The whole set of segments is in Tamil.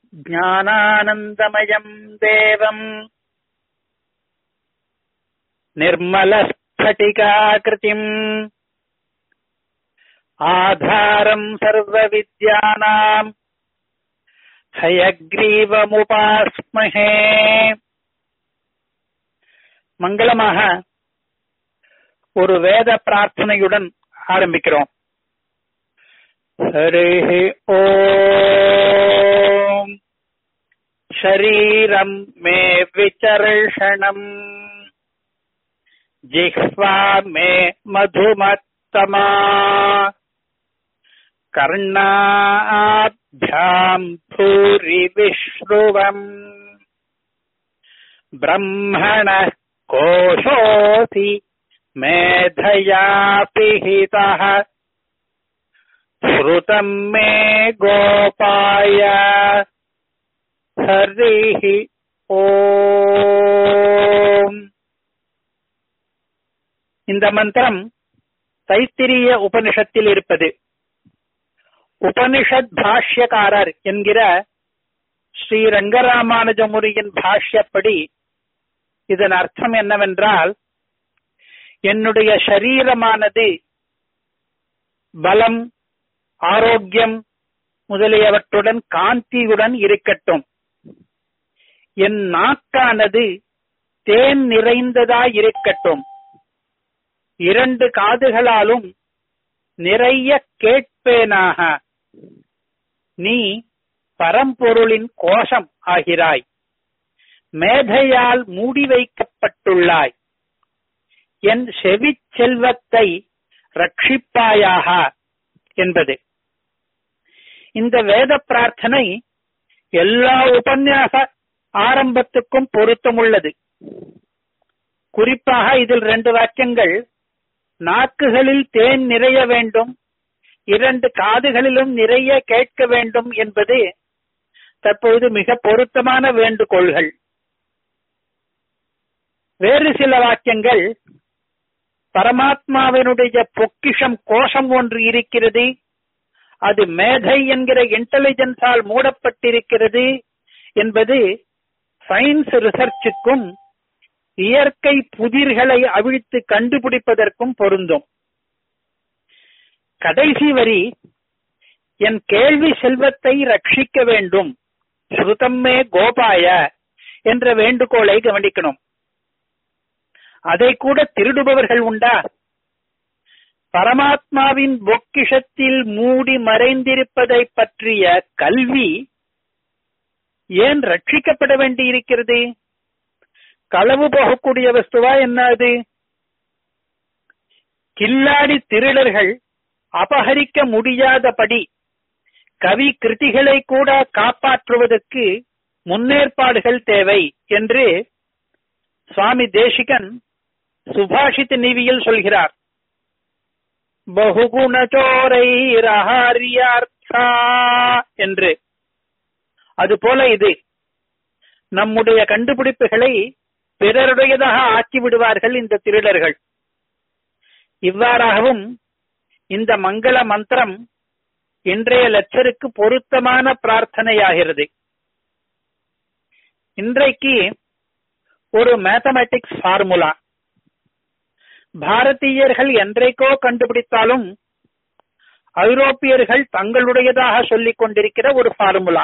ज्ञानानन्दमयम् देवम् निर्मलस्फटिकाकृतिम् आधारम् सर्वविद्यानाम् हयग्रीवमुपास्महे மங்களமாக ஒரு வேத பிரார்த்தனையுடன் ஆரம்பிக்கிறோம் ஹரி ஓம் शरीरम् मे विचर्षणम् जिह्वा मे मधुमत्तमा कर्णाभ्याम् भूरि विश्रुवम् ब्रह्मणः कोशोऽसि मेधया पिहितः श्रुतम् मे गोपाय ஹரிஹி ஓம் இந்த மந்திரம் தைத்திரிய உபனிஷத்தில் இருப்பது உபனிஷத் பாஷ்யக்காரர் என்கிற ஸ்ரீ ரங்கராமானுஜமுரியின் பாஷ்யப்படி இதன் அர்த்தம் என்னவென்றால் என்னுடைய சரீரமானது பலம் ஆரோக்கியம் முதலியவற்றுடன் காந்தியுடன் இருக்கட்டும் என் நாக்கானது தேன் நிறைந்ததாய் இருக்கட்டும் இரண்டு காதுகளாலும் நிறைய கேட்பேனாக நீ பரம்பொருளின் கோஷம் ஆகிறாய் மேதையால் மூடி வைக்கப்பட்டுள்ளாய் என் செவிச் செல்வத்தை ரட்சிப்பாயாக என்பது இந்த வேத பிரார்த்தனை எல்லா உபன்யாச ஆரம்பத்துக்கும் பொருத்தமுள்ளது குறிப்பாக இதில் ரெண்டு வாக்கியங்கள் நாக்குகளில் தேன் நிறைய வேண்டும் இரண்டு காதுகளிலும் நிறைய கேட்க வேண்டும் என்பது தற்பொழுது மிக பொருத்தமான வேண்டுகோள்கள் வேறு சில வாக்கியங்கள் பரமாத்மாவினுடைய பொக்கிஷம் கோஷம் ஒன்று இருக்கிறது அது மேதை என்கிற இன்டெலிஜென்ஸால் மூடப்பட்டிருக்கிறது என்பது சயின்ஸ் ரிசர்ச்சுக்கும் இயற்கை புதிர்களை அவிழ்த்து கண்டுபிடிப்பதற்கும் பொருந்தும் கடைசி வரி என் கேள்வி செல்வத்தை ரட்சிக்க வேண்டும் ஸ்ருதம்மே கோபாய என்ற வேண்டுகோளை கவனிக்கணும் அதை கூட திருடுபவர்கள் உண்டா பரமாத்மாவின் பொக்கிஷத்தில் மூடி மறைந்திருப்பதை பற்றிய கல்வி ஏன் ரட்சிக்கப்பட வேண்டி இருக்கிறது களவு போகக்கூடிய வஸ்துவா என்ன அது கில்லாடி திருடர்கள் அபகரிக்க முடியாதபடி கவி கிருதிகளை கூட காப்பாற்றுவதற்கு முன்னேற்பாடுகள் தேவை என்று சுவாமி தேசிகன் சுபாஷித் நீவியில் சொல்கிறார் பகுகுணச்சோரைரஹாரியார்த்தா என்று அதுபோல இது நம்முடைய கண்டுபிடிப்புகளை பிறருடையதாக ஆக்கி விடுவார்கள் இந்த திருடர்கள் இவ்வாறாகவும் இந்த மங்கள மந்திரம் இன்றைய லட்சருக்கு பொருத்தமான பிரார்த்தனையாகிறது இன்றைக்கு ஒரு மேத்தமெட்டிக்ஸ் ஃபார்முலா பாரதீயர்கள் என்றைக்கோ கண்டுபிடித்தாலும் ஐரோப்பியர்கள் தங்களுடையதாக சொல்லிக் கொண்டிருக்கிற ஒரு ஃபார்முலா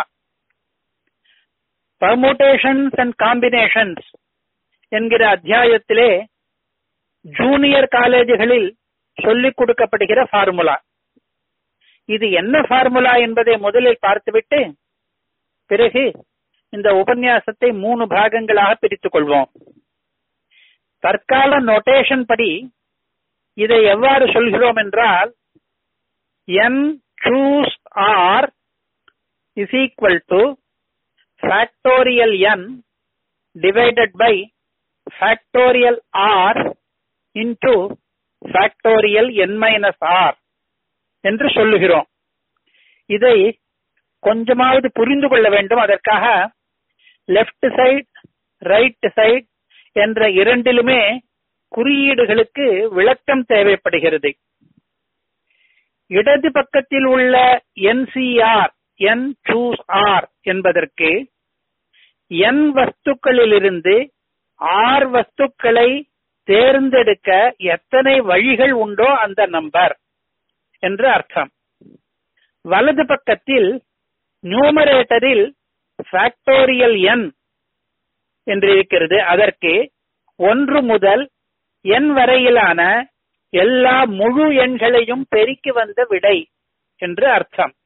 பர்முடேஷன்ஸ் அண்ட் காம்பினேஷன்ஸ் என்கிற அத்தியாயத்திலே ஜூனியர் காலேஜுகளில் சொல்லிக் கொடுக்கப்படுகிற ஃபார்முலா இது என்ன ஃபார்முலா என்பதை முதலில் பார்த்துவிட்டு பிறகு இந்த உபன்யாசத்தை மூணு பாகங்களாக பிரித்துக் கொள்வோம் தற்கால நொட்டேஷன் படி இதை எவ்வாறு சொல்கிறோம் என்றால் n choose r is equal to factorial n divided by factorial r into factorial n minus r என்று சொல்லுகிறோம் இதை கொஞ்சமாவது புரிந்து கொள்ள வேண்டும் அதற்காக லெப்ட் சைடு ரைட் சைடு என்ற இரண்டிலுமே குறியீடுகளுக்கு விளக்கம் தேவைப்படுகிறது இடது பக்கத்தில் உள்ள என்சிஆர் என் சூஸ் ஆர் என்பதற்கு என் வஸ்துக்களிலிருந்து ஆர் வஸ்துக்களை தேர்ந்தெடுக்க எத்தனை வழிகள் உண்டோ அந்த நம்பர் என்று அர்த்தம் வலது பக்கத்தில் நியூமரேட்டரில் ஃபேக்டோரியல் என் என்று இருக்கிறது அதற்கு ஒன்று முதல் என் வரையிலான எல்லா முழு எண்களையும் பெருக்கி வந்த விடை என்று அர்த்தம்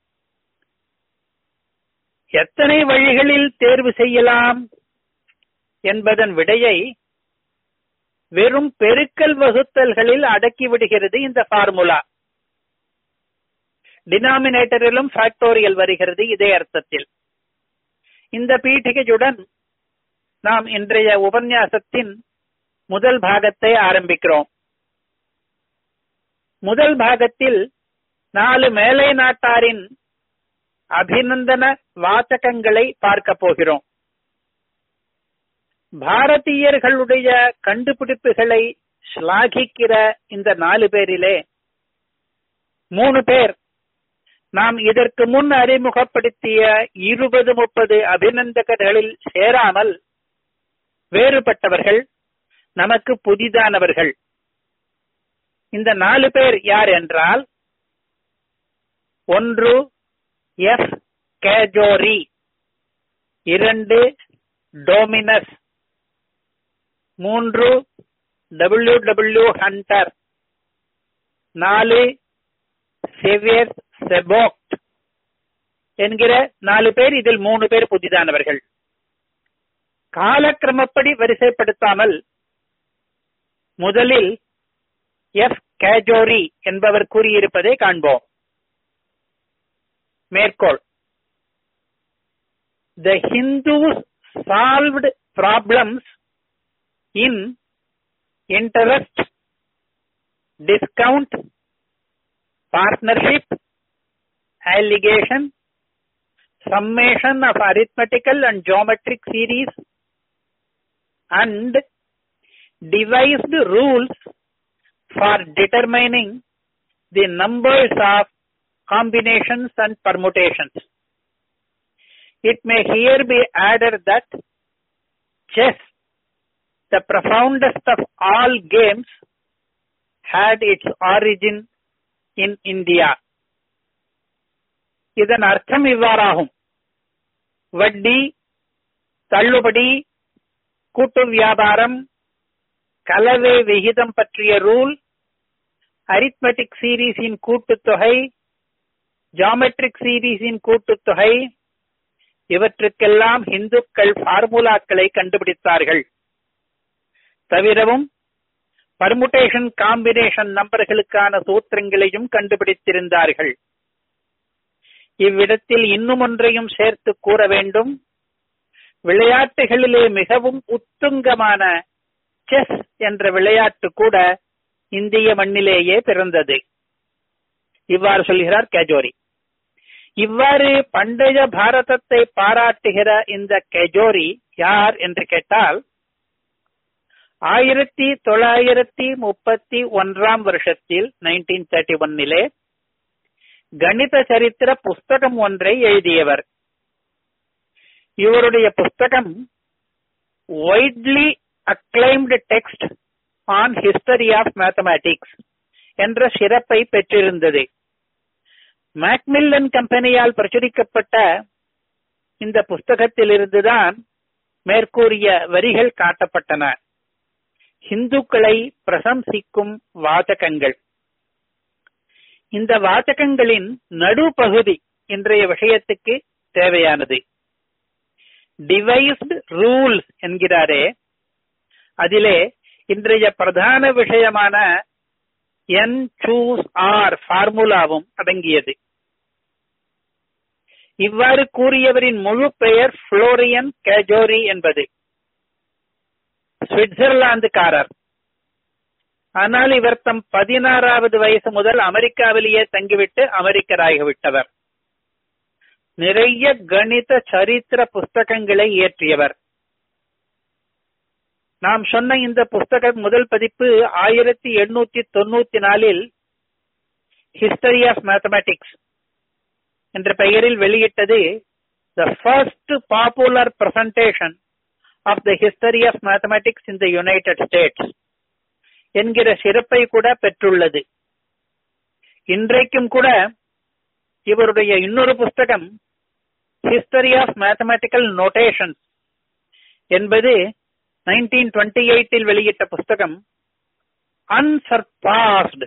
எத்தனை வழிகளில் தேர்வு செய்யலாம் என்பதன் விடையை வெறும் பெருக்கல் வகுத்தல்களில் அடக்கிவிடுகிறது இந்த ஃபார்முலா டினாமினேட்டரிலும் ஃபேக்டோரியல் வருகிறது இதே அர்த்தத்தில் இந்த பீఠிகையுடன் நாம் இன்றைய உபன்யாசத்தின் முதல் பாகத்தை ஆரம்பிக்கிறோம் முதல் பாகத்தில் நாலு மேலை நாட்டாரின் அபிநந்தன வாசகங்களை பார்க்க போகிறோம் பாரதியர்களுடைய கண்டுபிடிப்புகளை ஸ்லாகிக்கிற இந்த நாலு பேரிலே மூணு பேர் நாம் இதற்கு முன் அறிமுகப்படுத்திய இருபது முப்பது அபிநந்தகர்களில் சேராமல் வேறுபட்டவர்கள் நமக்கு புதிதானவர்கள் இந்த நாலு பேர் யார் என்றால் ஒன்று எஃப் கேஜோரி இரண்டு டோமினஸ் மூன்று டபிள்யூ டபிள்யூ ஹண்டர் நாலு செவியர் செபோக்ட் என்கிற நாலு பேர் இதில் மூணு பேர் புதிதானவர்கள் காலக்கிரமப்படி வரிசைப்படுத்தாமல் முதலில் எஃப் கேஜோரி என்பவர் கூறியிருப்பதை காண்போம் மேற்கோள் the Hindus solved problems in interest discount partnership allegation, summation of arithmetical and geometric series, and devised rules for determining the numbers of combinations and permutations. It may here be added that chess, the profoundest of all games, had its origin in India. இதன் அர்த்தம் இவ்வாறாகும் வட்டி தள்ளுபடி கூட்டு வியாபாரம் கலவை விகிதம் பற்றிய ரூல் அரித்மெட்டிக் சீரீஸின் கூட்டுத்தொகை ஜாமெட்ரிக் சீரீஸின் கூட்டுத்தொகை இவற்றுக்கெல்லாம் இந்துக்கள் ஃபார்முலாக்களை கண்டுபிடித்தார்கள் தவிரவும் பர்முடேஷன் காம்பினேஷன் நம்பர்களுக்கான சூத்திரங்களையும் கண்டுபிடித்திருந்தார்கள் இவ்விடத்தில் இன்னும் ஒன்றையும் சேர்த்து கூற வேண்டும் விளையாட்டுகளிலே மிகவும் உத்துங்கமான செஸ் என்ற விளையாட்டு கூட இந்திய மண்ணிலேயே பிறந்தது இவ்வாறு சொல்கிறார் கேஜோரி இவ்வாறு பண்டைய பாரதத்தை பாராட்டுகிற இந்த கெஜோரி யார் என்று கேட்டால் ஆயிரத்தி தொள்ளாயிரத்தி முப்பத்தி ஒன்றாம் வருஷத்தில் நைன்டீன் தேர்ட்டி ஒன்னிலே கணித சரித்திர புஸ்தகம் ஒன்றை எழுதியவர் இவருடைய புஸ்தகம் widely acclaimed text on history of mathematics என்ற சிறப்பை பெற்றிருந்தது மேக்மில்லன் கம்பெனியால் பிரசுரிக்கப்பட்ட இந்த புஸ்தகத்திலிருந்துதான் மேற்கூறிய வரிகள் காட்டப்பட்டன இந்துக்களை பிரசம்சிக்கும் வாசகங்கள் இந்த வாசகங்களின் நடுப்பகுதி இன்றைய விஷயத்துக்கு தேவையானது டிவைஸ்டு ரூல்ஸ் என்கிறாரே அதிலே இன்றைய பிரதான விஷயமான என் சூஸ் ஆர் ஃபார்முலாவும் அடங்கியது இவ்வாறு கூறியவரின் முழு பெயர் புளோரியன் கேஜோரி என்பது சுவிட்சர்லாந்துக்காரர் ஆனால் இவர் தம் பதினாறாவது வயசு முதல் அமெரிக்காவிலேயே தங்கிவிட்டு அமெரிக்கராகிவிட்டவர் நிறைய கணித சரித்திர புஸ்தகங்களை இயற்றியவர் நாம் சொன்ன இந்த புஸ்தக முதல் பதிப்பு ஆயிரத்தி எண்ணூத்தி தொண்ணூத்தி நாலில் ஹிஸ்டரி ஆஃப் மேத்தமேட்டிக்ஸ் என்ற பெயரில் வெளியிட்டது the first popular presentation of the history of mathematics in the United States என்கிற சிறப்பை கூட பெற்றுள்ளது இன்றைக்கும் கூட இவருடைய இன்னொரு புஸ்தகம் ஹிஸ்டரி ஆஃப் மேத்தமெட்டிக்கல் நோட்டேஷன் என்பது நைன்டீன் டுவெண்ட்டி எயிட்டில் வெளியிட்ட புஸ்தகம் அன்சர்பாஸ்டு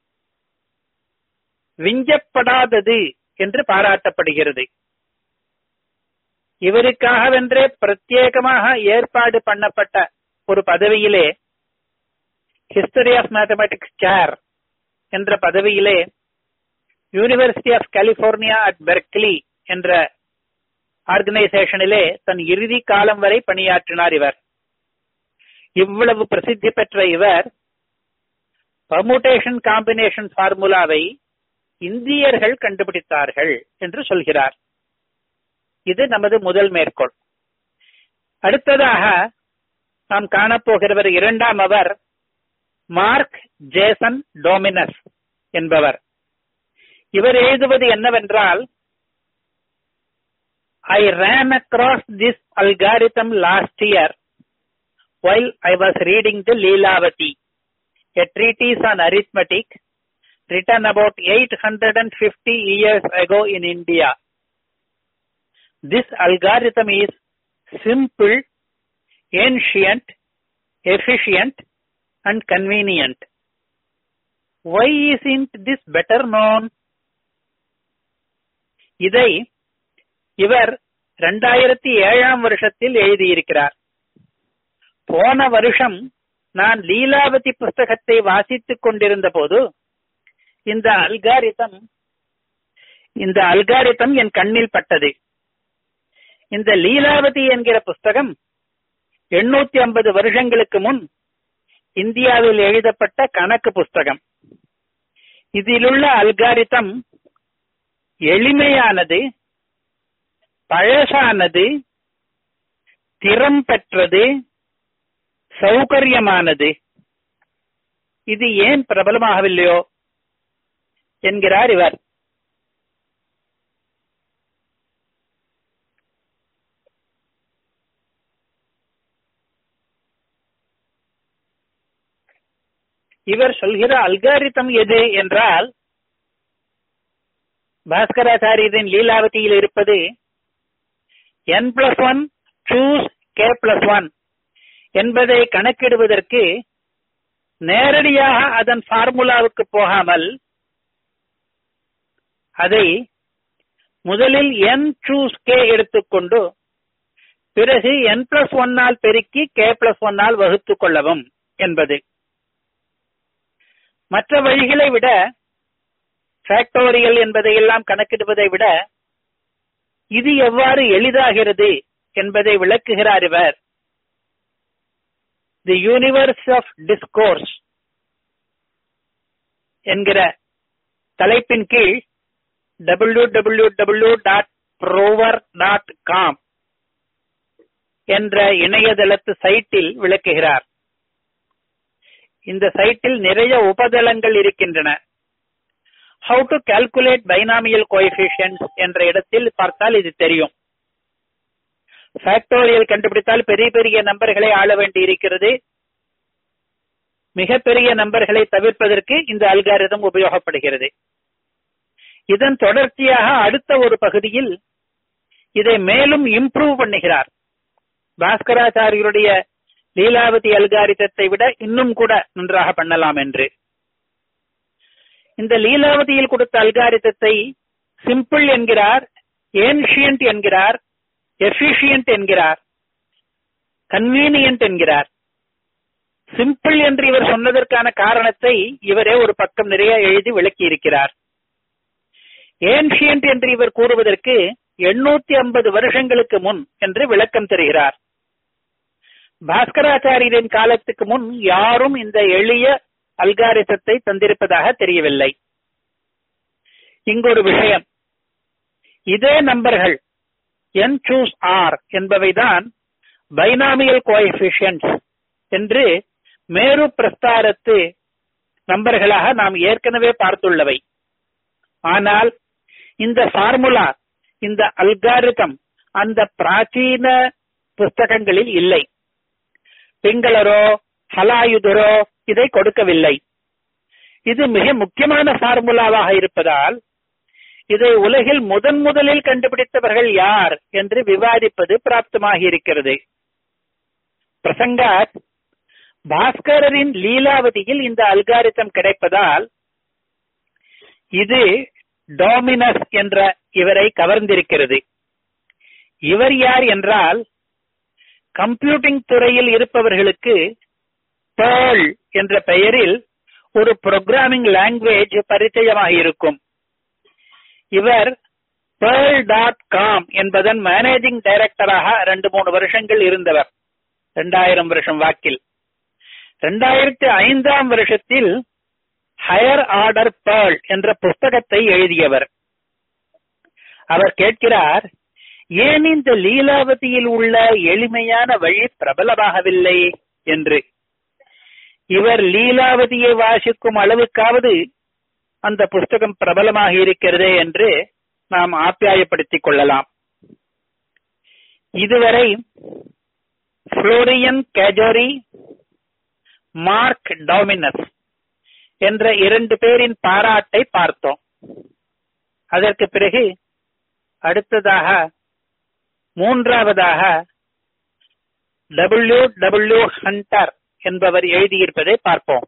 விஞ்சப்படாதது என்று பாராட்டப்படுகிறது இவருக்காகவென்றே பிரத்யேகமாக ஏற்பாடு பண்ணப்பட்ட ஒரு பதவியிலே ஹிஸ்டரி ஆஃப் மேத்தமெட்டிக்ஸ் சேர் என்ற பதவியிலே university of California at Berkeley என்ற ஆர்கனைசேஷனிலே தன் இறுதி காலம் வரை பணியாற்றினார் இவர் இவ்வளவு பிரசித்தி பெற்ற இவர் பர்முடேஷன் காம்பினேஷன் ஃபார்முலாவை இந்தியர்கள் கண்டுபிடித்தார்கள் என்று சொல்கிறார் இது நமது முதல் மேற்கோள் அடுத்ததாக நாம் காணப்போகிறவர் இரண்டாம் அவர் மார்க் ஜேசன் டோமினஸ் என்பவர் இவர் எழுதுவது என்னவென்றால் ஐ ran across this algorithm last year while I was reading the Leelavati, a treatise on arithmetic written about 850 years ago in India. This algorithm is simple, ancient, efficient, and convenient. Why isn't this better known? இதை இவர் இரண்டாயிரத்தி ஏழாம் வருஷத்தில் எழுதியிருக்கிறார் போன வருஷம் நான் லீலாவதி புஸ்தகத்தை வாசித்துக் கொண்டிருந்த போது இந்த அல்காரிதம் இந்த அல்காரிதம் என் கண்ணில் பட்டது இந்த லீலாவதி என்கிற புஸ்தகம் எண்ணூத்தி ஐம்பது வருஷங்களுக்கு முன் இந்தியாவில் எழுதப்பட்ட கணக்கு புஸ்தகம் இதிலுள்ள அல்காரிதம் எளிமையானது பழசானது திறம் பெற்றது சௌகரியமானது இது ஏன் பிரபலமாகவில்லையோ என்கிறார் இவர் இவர் சொல்கிற அல்காரிதம் எது என்றால் பாஸ்கராச்சாரியரின் லீலாவதியில் இருப்பது n plus one choose k plus one என்பதை கணக்கிடுவதற்கு நேரடியாக அதன் ஃபார்முலாவுக்கு போகாமல் அதை முதலில் என் சூஸ் கே எடுத்துக்கொண்டு பிறகு என் பிளஸ் ஒன்னால் பெருக்கி கே பிளஸ் ஒன்னால் வகுத்துக் கொள்ளவும் என்பது மற்ற வழிகளை விட ஃபேக்டோரியல் என்பதையெல்லாம் கணக்கிடுவதை விட இது எவ்வாறு எளிதாகிறது என்பதை விளக்குகிறார் இவர் தி யூனிவர்ஸ் ஆஃப் டிஸ்கோர்ஸ் என்கிற தலைப்பின் கீழ் W W W dot Brower dot com என்ற இணையதளத்து சைட்டில் விளக்குகிறார் இந்த சைட்டில் நிறைய உபதளங்கள் இருக்கின்றன how to calculate binomial coefficients என்ற இடத்தில் பார்த்தால் இது தெரியும் ஃபேக்டோரியல் கண்டுபிடித்தால் பெரிய பெரிய நம்பர்களை ஆள வேண்டி இருக்கிறது மிகப்பெரிய நம்பர்களை தவிர்ப்பதற்கு இந்த அல்காரிதம் உபயோகப்படுகிறது இதன் தொடர்ச்சியாக அடுத்த ஒரு பகுதியில் இதை மேலும் இம்ப்ரூவ் பண்ணுகிறார் பாஸ்கராச்சாரியருடைய லீலாவதி அல்காரிதத்தை விட இன்னும் கூட நன்றாக பண்ணலாம் என்று இந்த லீலாவதியில் கொடுத்த அல்காரிதத்தை சிம்பிள் என்கிறார் ஏன்ஷியன்ட் என்கிறார் எஃபிஷியன்ட் என்கிறார் கன்வீனியன்ட் என்கிறார் சிம்பிள் என்று இவர் சொன்னதற்கான காரணத்தை இவரே ஒரு பக்கம் நிறைய எழுதி விளக்கி இருக்கிறார் ஏன்ஷியன்ட் என்று இவர் கூறுவதற்கு எண்ணூத்தி ஐம்பது வருஷங்களுக்கு முன் என்று விளக்கம் தருகிறார் பாஸ்கராச்சாரியரின் காலத்துக்கு முன் யாரும் இந்த எளிய அல்காரிதத்தை தந்திருப்பதாக தெரியவில்லை இங்கொரு விஷயம் இதே நம்பர்கள் என் சூஸ் ஆர் என்பவைதான் பைனாமியல் கோஎஃபிஷியன்ஸ் என்று மேரு பிரஸ்தாரத்து நம்பர்களாக நாம் ஏற்கனவே பார்த்துள்ளவை ஆனால் இந்த ஃபார்முலா இந்த அல்காரிதம் அந்த பிராச்சீன புஸ்தகங்களில் இல்லை பிங்களரோ ஹலாயுதரோ இதை கொடுக்கவில்லை இது மிக முக்கியமான ஃபார்முலாவாக இருப்பதால் இதை உலகில் முதன் முதலில் கண்டுபிடித்தவர்கள் யார் என்று விவாதிப்பது பிராப்தமாகி இருக்கிறது பிரசங்காத் பாஸ்கரரின் லீலாவதியில் இந்த அல்காரிதம் கிடைப்பதால் இது டாமினஸ் என்ற இவரை கவர்ந்திருக்கிறது இவர் யார் என்றால் கம்ப்யூட்டிங் துறையில் இருப்பவர்களுக்கு பேர்ல் என்ற பெயரில் ஒரு புரோகிராமிங் லாங்குவேஜ் பரிச்சயமாக இருக்கும் இவர் பேர்ல் டாட் காம் என்பதன் மேனேஜிங் டைரக்டராக ரெண்டு மூணு வருஷங்கள் இருந்தவர் இரண்டாயிரம் வருஷம் வாக்கில் இரண்டாயிரத்தி ஐந்தாம் வருஷத்தில் ஹையர் ஆர்டர் பேர்ல் என்ற புஸ்தகத்தை எழுதியவர் அவர் கேட்கிறார் ஏன் இந்த லீலாவதியில் உள்ள எளிமையான வழி பிரபலமாகவில்லை என்று இவர் லீலாவதியை வாசிக்கும் அளவுக்காவது அந்த புஸ்தகம் பிரபலமாக இருக்கிறதே என்று நாம் ஆப்பியாயப்படுத்திக் கொள்ளலாம் இதுவரை புளோரியன் கேஜோரி மார்க் டாமினஸ் என்ற இரண்டு பேரின் பாராட்டை பார்த்தோம் அதற்கு பிறகு அடுத்ததாக மூன்றாவதாக டபிள்யூ டபிள்யூ ஹண்டர் என்பவர் எழுதியிருப்பதை பார்ப்போம்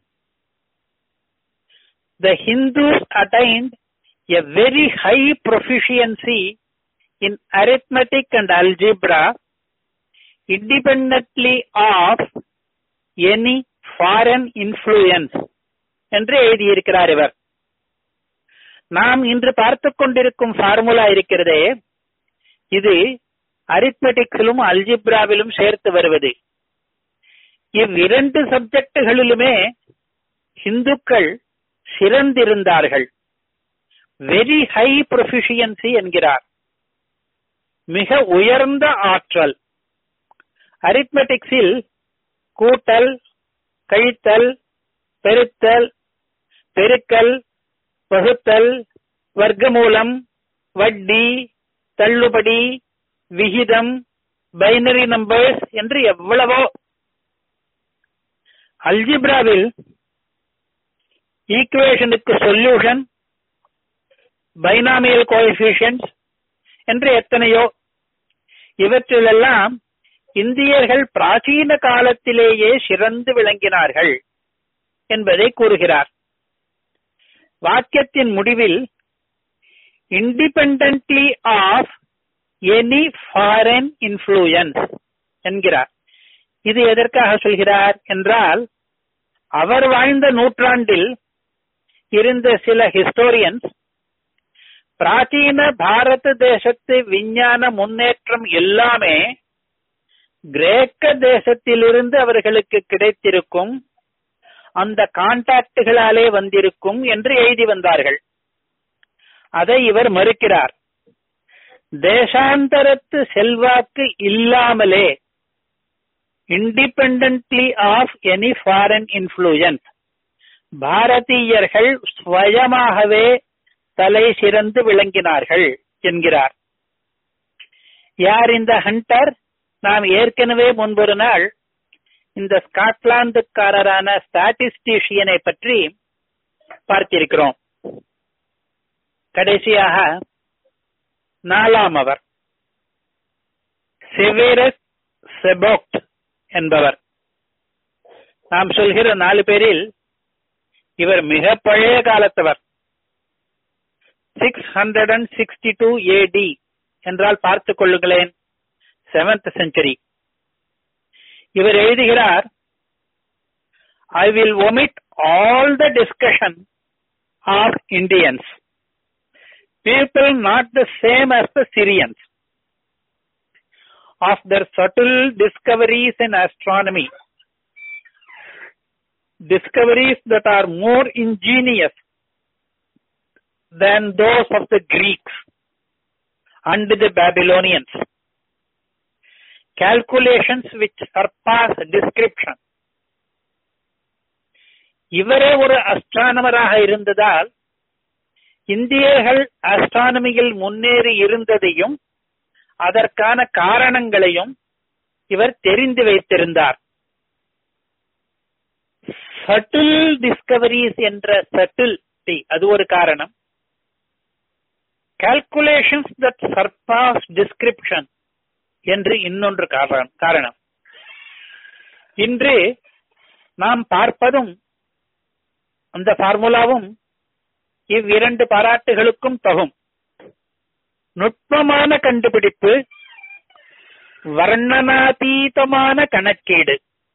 The Hindus attained a very high proficiency in arithmetic and algebra independently of any foreign influence என்று எழுதியிருக்கிறார் இவர் நாம் இன்று பார்த்துக் கொண்டிருக்கும் ஃபார்முலா இருக்கிறதே இது அரித்மெட்டிக்ஸிலும் அல்ஜிப்ராவிலும் சேர்த்து வருவது இவ்விரண்டு சப்ஜெக்டுகளிலுமே இந்துக்கள் சிறந்திருந்தார்கள் வெரி ஹை ப்ரொஃபிஷியன்சி என்கிறார் மிக உயர்ந்த ஆற்றல் அரித்மெட்டிக்ஸில் கூட்டல் கழித்தல் பெருத்தல் பெருக்கல் வகுத்தல் வர்க்கமூலம் வட்டி தள்ளுபடி விகிதம் பைனரி நம்பர்ஸ் என்று எவ்வளவோ அல்ஜிப்ராவில் ஈக்குவேஷனுக்கு சொல்யூஷன் பைனாமியல் கோஎஃபிஷியன்ஸ் என்று எத்தனையோ இவற்றிலெல்லாம் இந்தியர்கள் பிராச்சீன காலத்திலேயே சிறந்து விளங்கினார்கள் என்பதை கூறுகிறார் வாக்கியத்தின் முடிவில் independently of any foreign influence என்கிறார் இது எதற்காக சொல்கிறார் என்றால் அவர் வாழ்ந்த நூற்றாண்டில் இருந்த சில ஹிஸ்டோரியன்ஸ் பிராச்சீன பாரத தேசத்து விஞ்ஞான முன்னேற்றம் எல்லாமே கிரேக்க தேசத்திலிருந்து அவர்களுக்கு கிடைத்திருக்கும் அந்த கான்டாக்டுகளாலே வந்திருக்கும் என்று எழுதி வந்தார்கள் அதை இவர் மறுக்கிறார் தேசாந்தரத்து செல்வாக்கு இல்லாமலே independently of any foreign influence பாரதீயர்கள் ஸ்வயமாகவே தலை சிறந்து விளங்கினார்கள் என்கிறார் யார் இந்த ஹண்டர் நாம் ஏற்கனவே முன்பொரு நாள் இந்த ஸ்காட்லாந்துக்காரரான ஸ்டாட்டிஸ்டிஷியனை பற்றி பார்த்திருக்கிறோம் கடைசியாக நாலாம் அவர் செவேரஸ் செபோக்ட் என்பவர் நாம் சொல்கிற நாலு பேரில் இவர் மிக பழைய காலத்தவர் six hundred and sixty two A என்றால் பார்த்துக் கொள்ளுங்களேன் செவன்த் செஞ்சுரி இவர் எழுதுகிறார் I will omit all the discussion of Indians people not the same as the Syrians of their subtle discoveries in astronomy discoveries that are more ingenious than those of the Greeks and the Babylonians. Calculations which surpass description. இவரே ஒரு அஸ்ட்ரானமராக இருந்ததால் இந்தியர்கள் அஸ்ட்ரானமியில் முன்னேறி இருந்ததையும் அதற்கான காரணங்களையும் இவர் தெரிந்து வைத்திருந்தார் சட்டில் டிஸ்கவரிஸ் என்ற சட்டில்டி அது ஒரு காரணம் கால்குலேஷன்ஸ் தட் சர்பாஸ் டிஸ்கிரிப்ஷன் என்று இன்னொன்று காரணம் இன்று நாம் பார்ப்பதும் அந்த ஃபார்முலாவும் இவ்விரண்டு பாராட்டுகளுக்கும் தகும் நுட்பமான கண்டுபிடிப்பு வர்ணனாதீதமான கணக்கீடு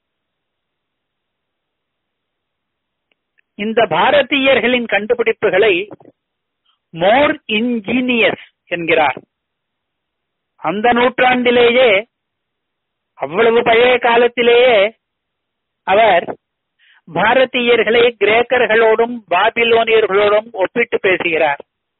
இந்த பாரதியர்களின் கண்டுபிடிப்புகளை மோர் இன்ஜினியஸ் என்கிறார் அந்த நூற்றாண்டிலேயே அவ்வளவு பழைய காலத்திலேயே அவர் பாரதியர்களை கிரேக்கர்களோடும் பாபிலோனியர்களோடும் ஒப்பிட்டு பேசுகிறார்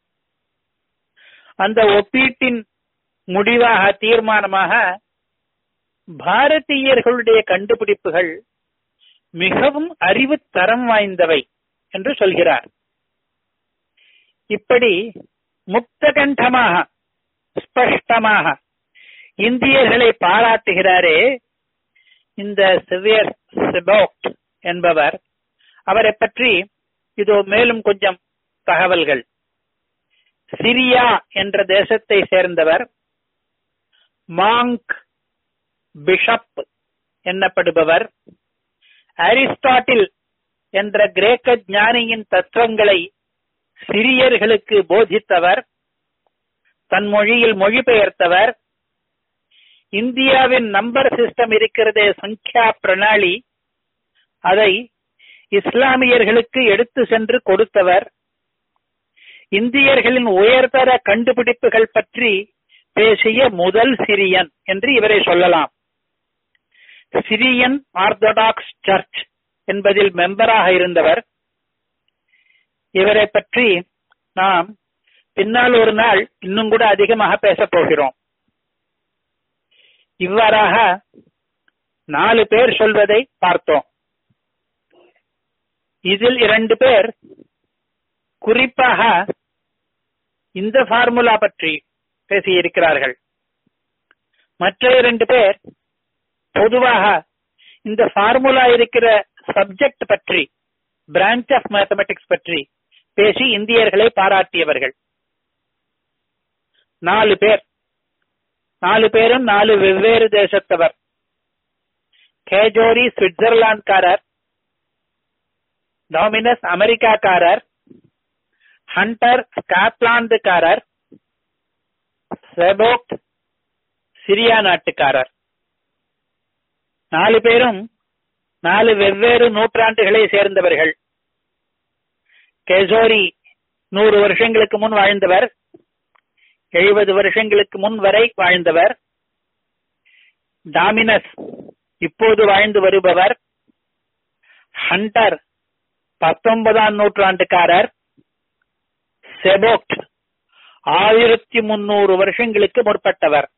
அந்த ஒப்பீட்டின் முடிவாக தீர்மானமாக பாரதியர்களுடைய கண்டுபிடிப்புகள் மிகவும் அறிவு தரம் வாய்ந்தவை என்று சொல்கிறார் இப்படி முக்தகண்டமாக ஸ்பஷ்டமாக இந்தியர்களை பாராட்டுகிறாரே இந்த சிவியர் சிபோக்ட் என்பவர் அவரை பற்றி இதோ மேலும் கொஞ்சம் தகவல்கள் சிரியா என்ற தேசத்தை சேர்ந்தவர் மாங்க் பிஷப் என்னப்படுபவர் அரிஸ்டாட்டில் என்ற கிரேக்க ஞானியின் தத்துவங்களை சிரியர்களுக்கு போதித்தவர் தன் மொழியில் மொழிபெயர்த்தவர் இந்தியாவின் நம்பர் சிஸ்டம் இருக்கிறதே சங்கியா பிரணாளி அதை இஸ்லாமியர்களுக்கு எடுத்து சென்று கொடுத்தவர் இந்தியர்களின் உயர்தர கண்டுபிடிப்புகள் பற்றி பேசிய முதல் சிரியன் என்று இவரை சொல்லலாம் சிரியன் ஆர்த்தடாக்ஸ் சர்ச் என்பதில் மெம்பராக இருந்தவர் இவரை பற்றி நாம் பின்னால் ஒரு நாள் இன்னும் கூட அதிகமாக பேசப் போகிறோம் இவ்வாறாக நாலு பேர் சொல்வதை பார்த்தோம் இதில் இரண்டு பேர் குறிப்பாக இந்த ஃபார்முலா பற்றி பேசியிருக்கிறார்கள் மற்ற இரண்டு பேர் பொதுவாக இந்த ஃபார்முலா இருக்கிற சப்ஜெக்ட் பற்றி பிரான்ச் ஆஃப் மேத்தமெட்டிக்ஸ் பற்றி பேசி இந்தியர்களை பாராட்டியவர்கள் நாலு பேர் நாலு பேரும் நாலு வெவ்வேறு தேசத்தவர் கேஜோரி சுவிட்சர்லாந்துக்காரர் டாமினஸ் அமெரிக்காக்காரர் ஹண்டர் ஸ்காட்லாந்துக்காரர் செபோக் சிரியா நாட்டுக்காரர் நாலு பேரும் நாலு வெவ்வேறு நூற்றாண்டுகளை சேர்ந்தவர்கள் கெசோரி நூறு வருஷங்களுக்கு முன் வாழ்ந்தவர் எழுபது வருஷங்களுக்கு முன் வரை வாழ்ந்தவர் டாமினஸ் இப்போது வாழ்ந்து வருபவர் ஹண்டர் பத்தொன்பதாம் நூற்றாண்டுக்காரர் செபோக்ட் ஆயிரத்தி முன்னூறு வருஷங்களுக்கு முற்பட்டவர்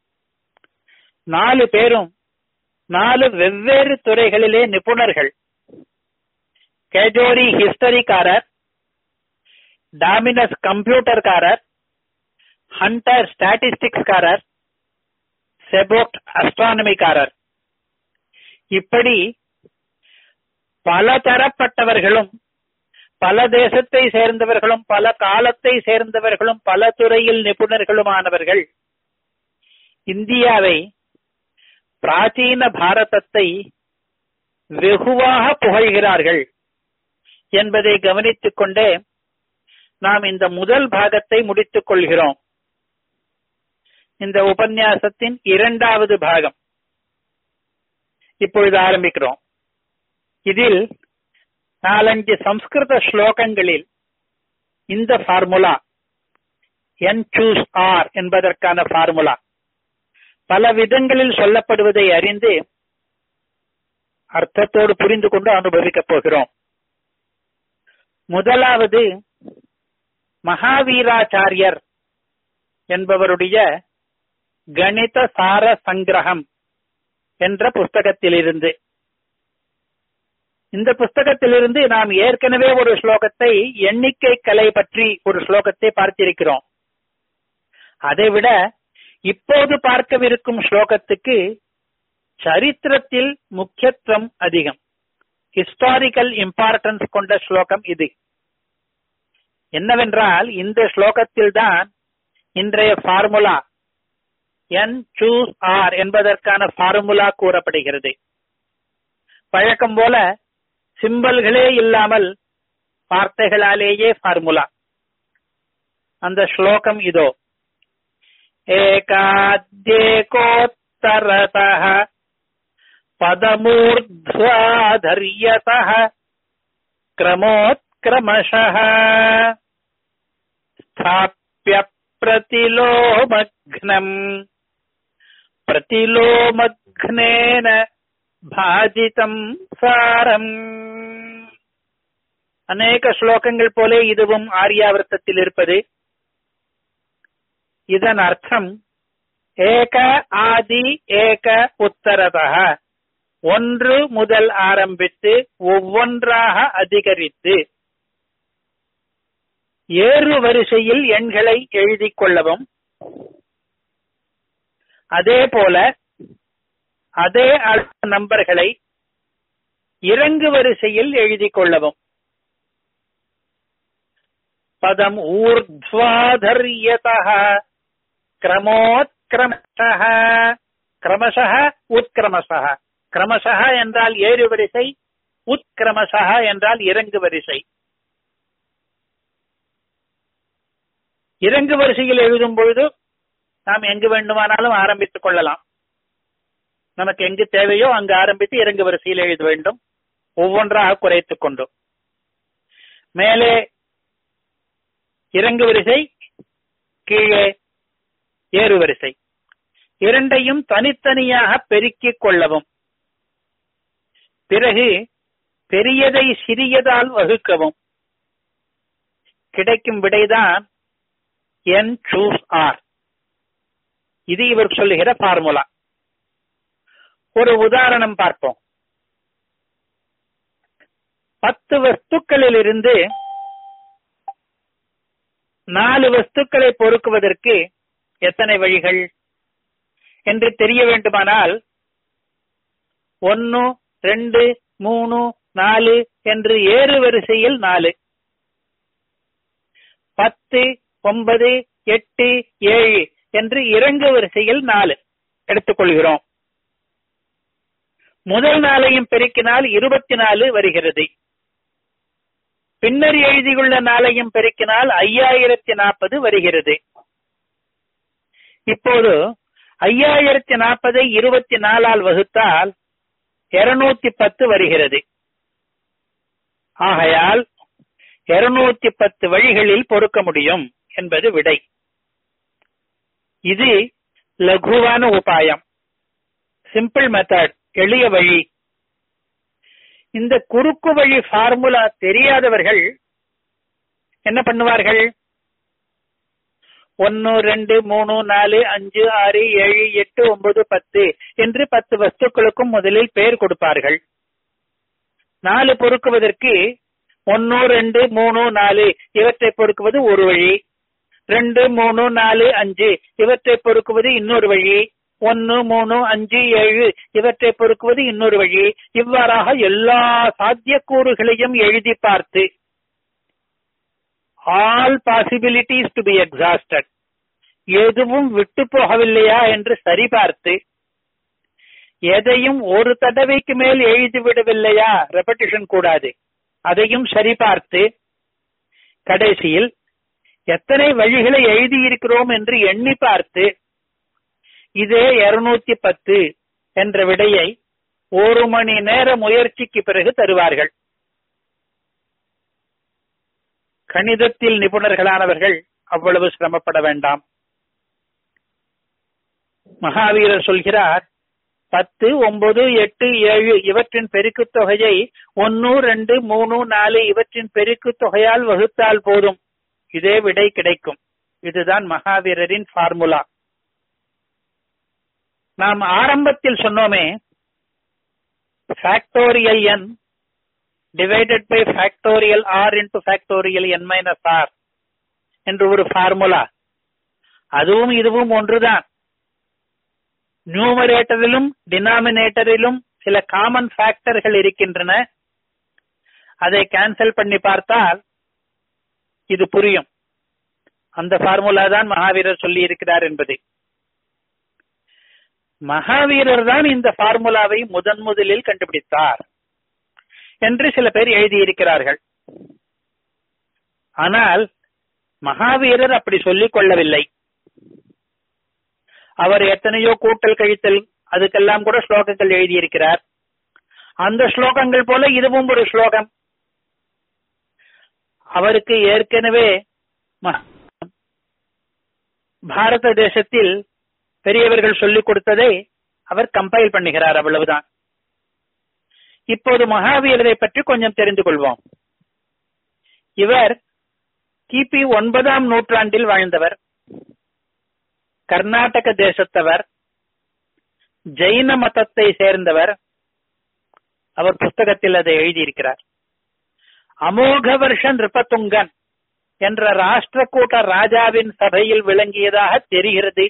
நாலு பேரும் நாலு வெவ்வேறு துறைகளிலே நிபுணர்கள் கேஜோரி ஹிஸ்டரிக்காரர் டாமினஸ் கம்ப்யூட்டர்காரர் ஹண்டர் ஸ்டாட்டிஸ்டிக்ஸ்காரர் செபோக்ட் அஸ்ட்ரானமிக்காரர் இப்படி பல தரப்பட்டவர்களும் பல தேசத்தை சேர்ந்தவர்களும் பல காலத்தை சேர்ந்தவர்களும் பல துறையில் நிபுணர்களுமானவர்கள் இந்தியாவை பிராச்சீன பாரதத்தை வெகுவாக புகழ்கிறார்கள் என்பதை கவனித்துக் கொண்டே நாம் இந்த முதல் பாகத்தை முடித்துக் கொள்கிறோம் இந்த உபன்யாசத்தின் இரண்டாவது பாகம் இப்பொழுது ஆரம்பிக்கிறோம் இதில் நாலஞ்சு சம்ஸ்கிருத ஸ்லோகங்களில் இந்த ஃபார்முலா என் சூஸ் ஆர் என்பதற்கான ஃபார்முலா பல விதங்களில் சொல்லப்படுவதை அறிந்து அர்த்தத்தோடு புரிந்து கொண்டு அனுபவிக்கப் போகிறோம் முதலாவது மகாவீராச்சாரியர் என்பவருடைய கணித சார சங்கிரகம் என்ற புஸ்தகத்திலிருந்து இந்த புஸ்தகத்திலிருந்து நாம் ஏற்கனவே ஒரு ஸ்லோகத்தை எண்ணிக்கை கலை பற்றி ஒரு ஸ்லோகத்தை பார்த்திருக்கிறோம் அதைவிட இப்போது பார்க்கவிருக்கும் ஸ்லோகத்துக்கு சரித்திரத்தில் முக்கியத்துவம் அதிகம் ஹிஸ்டாரிக்கல் இம்பார்ட்டன்ஸ் கொண்ட ஸ்லோகம் இது என்னவென்றால் இந்த ஸ்லோகத்தில் தான் இன்றைய ஃபார்முலா என் சூஸ் ஆர் என்பதற்கான ஃபார்முலா கூறப்படுகிறது பழக்கம் போல சிம்பல்களே இல்லாமல் வார்த்தைகளாலேயே ஃபார்முலா அந்த ஸ்லோகம் இதோ ஏகாத்யேகோத்தரதः पदमूर्ध्वाधर्यतः क्रमोत्क्रमशः स्थाप्य प्रतिलोमघ्नम् प्रतिलोमघ्नेन பாஜிதம் சாரம் அநேக ஸ்லோகங்கள் போல இதுவும் ஆரியாவர்த்தத்தில் இருப்பது இதன் அர்த்தம் ஏக ஆதி ஏக உத்தரதா ஒன்று முதல் ஆரம்பித்து ஒவ்வொன்றாக அதிகரித்து ஏறு வரிசையில் எண்களை எழுதிக் கொள்ளவும் அதே போல அதே அளவு நம்பர்களை இறங்கு வரிசையில் எழுதிக் கொள்ளவும் பதம் ஊர்த்வாதர்யதா கிரமோத்கிரமசः கிரமசः உத்கிரமசः கிரமசः என்றால் ஏறு வரிசை உத்கிரமசः என்றால் இறங்கு வரிசை இறங்கு வரிசையில் எழுதும் பொழுது நாம் எங்கு வேண்டுமானாலும் ஆரம்பித்துக் கொள்ளலாம் நமக்கு எங்கு தேவையோ அங்கு ஆரம்பித்து இறங்கு வரிசையில் எழுத வேண்டும் ஒவ்வொன்றாக குறைத்துக் கொண்டு மேலே இறங்கு வரிசை கீழே ஏறு வரிசை இரண்டையும் தனித்தனியாக பெருக்கிக் கொள்ளவும் பிறகு பெரியதை சிறியதால் வகுக்கவும் கிடைக்கும் விடைதான் என் சூஸ் ஆர் இது இவர் சொல்லுகிற பார்முலா ஒரு உதாரணம் பார்ப்போம் பத்து வஸ்துக்களில் இருந்து நாலு வஸ்துக்களை பொறுக்குவதற்கு எத்தனை வழிகள் என்று தெரிய வேண்டுமானால் ஒன்னு ரெண்டு மூணு நாலு என்று ஏறு வரிசையில் நாலு பத்து ஒன்பது எட்டு ஏழு என்று இறங்கு வரிசையில் நாலு எடுத்துக்கொள்கிறோம் முதல் நாளையும் பெருக்கினால் இருபத்தி நாலு வருகிறது பின்னர் எழுதியுள்ள நாளையும் பெருக்கினால் ஐயாயிரத்தி நாற்பது வருகிறது இப்போது ஐயாயிரத்தி நாற்பதை இருபத்தி நாலால் வகுத்தால் இருநூத்தி பத்து வருகிறது ஆகையால் இருநூத்தி பத்து வழிகளில் பொறுக்க முடியும் என்பது விடை இது லகுவான உபாயம் சிம்பிள் மெத்தட் எளிய வழி இந்த குறுக்கு வழி ஃபார்முலா தெரியாதவர்கள் என்ன பண்ணுவார்கள் ஒன்னு ரெண்டு மூணு நாலு அஞ்சு ஆறு ஏழு எட்டு ஒன்பது பத்து என்று பத்து வஸ்துக்களுக்கும் முதலில் பெயர் கொடுப்பார்கள் நாலு பொறுக்குவதற்கு ஒன்னு ரெண்டு மூணு நாலு இவற்றை பொறுக்குவது ஒரு வழி ரெண்டு மூணு நாலு அஞ்சு இவற்றை பொறுக்குவது இன்னொரு வழி ஒன்னு மூணு அஞ்சு ஏழு இவற்றை பொறுக்குவது இன்னொரு வழி இவ்வாறாக எல்லா சாத்தியக்கூறுகளையும் எழுதி பார்த்து all possibilities to be exhausted எதுவும் விட்டு போகவில்லையா என்று சரிபார்த்து எதையும் ஒரு தடவைக்கு மேல் எழுதி விடவில்லையா ரெப்படிஷன் கூடாது அதையும் சரிபார்த்து கடைசியில் எத்தனை வழிகளை எழுதியிருக்கிறோம் என்று எண்ணி பார்த்து இதே இருநூத்தி பத்து என்ற விடையை ஒரு மணி நேர முயற்சிக்கு பிறகு தருவார்கள் கணிதத்தில் நிபுணர்களானவர்கள் அவ்வளவு சிரமப்பட வேண்டாம் மகாவீரர் சொல்கிறார் பத்து ஒன்பது எட்டு ஏழு இவற்றின் பெருக்கு தொகையை ஒன்னு ரெண்டு மூணு நாலு இவற்றின் பெருக்கு தொகையால் வகுத்தால் போதும் இதே விடை கிடைக்கும் இதுதான் மகாவீரரின் ஃபார்முலா நாம் ஆரம்பத்தில் சொன்னோமே factorial n divided by factorial r into factorial n minus r என்று ஒரு ஃபார்முலா அதுவும் இதுவும் ஒன்றுதான் நியூமரேட்டரிலும் டினாமினேட்டரிலும் சில காமன் ஃபேக்டர்கள் இருக்கின்றன அதை கேன்சல் பண்ணி பார்த்தால் இது புரியும் அந்த ஃபார்முலா தான் மகாவீரர் சொல்லி இருக்கிறார் என்பது மகாவீரர் தான் இந்த ஃபார்முலாவை முதன் முதலில் கண்டுபிடித்தார் என்று சில பேர் எழுதியிருக்கிறார்கள் ஆனால் மகாவீரர் அப்படி சொல்லிக் கொள்ளவில்லை அவர் எத்தனையோ கூட்டல் கழித்தல் அதுக்கெல்லாம் கூட ஸ்லோகங்கள் எழுதியிருக்கிறார் அந்த ஸ்லோகங்கள் போல இதுவும் ஒரு ஸ்லோகம் அவருக்கு ஏற்கனவே பாரத தேசத்தில் பெரியவர்கள் சொல்லிக் கொடுத்ததை அவர் கம்பைல் பண்ணுகிறார் அவ்வளவுதான் இப்போது மகாவீரரை பற்றி கொஞ்சம் தெரிந்து கொள்வோம் இவர் கிபி ஒன்பதாம் நூற்றாண்டில் வாழ்ந்தவர் கர்நாடக தேசத்தவர் ஜெயின மதத்தை சேர்ந்தவர் அவர் புஸ்தகத்தில் அதை எழுதியிருக்கிறார் அமோக வருஷ நிருபத்துங்கன் என்ற ராஷ்டிரக்கூட்ட ராஜாவின் சபையில் விளங்கியதாக தெரிகிறது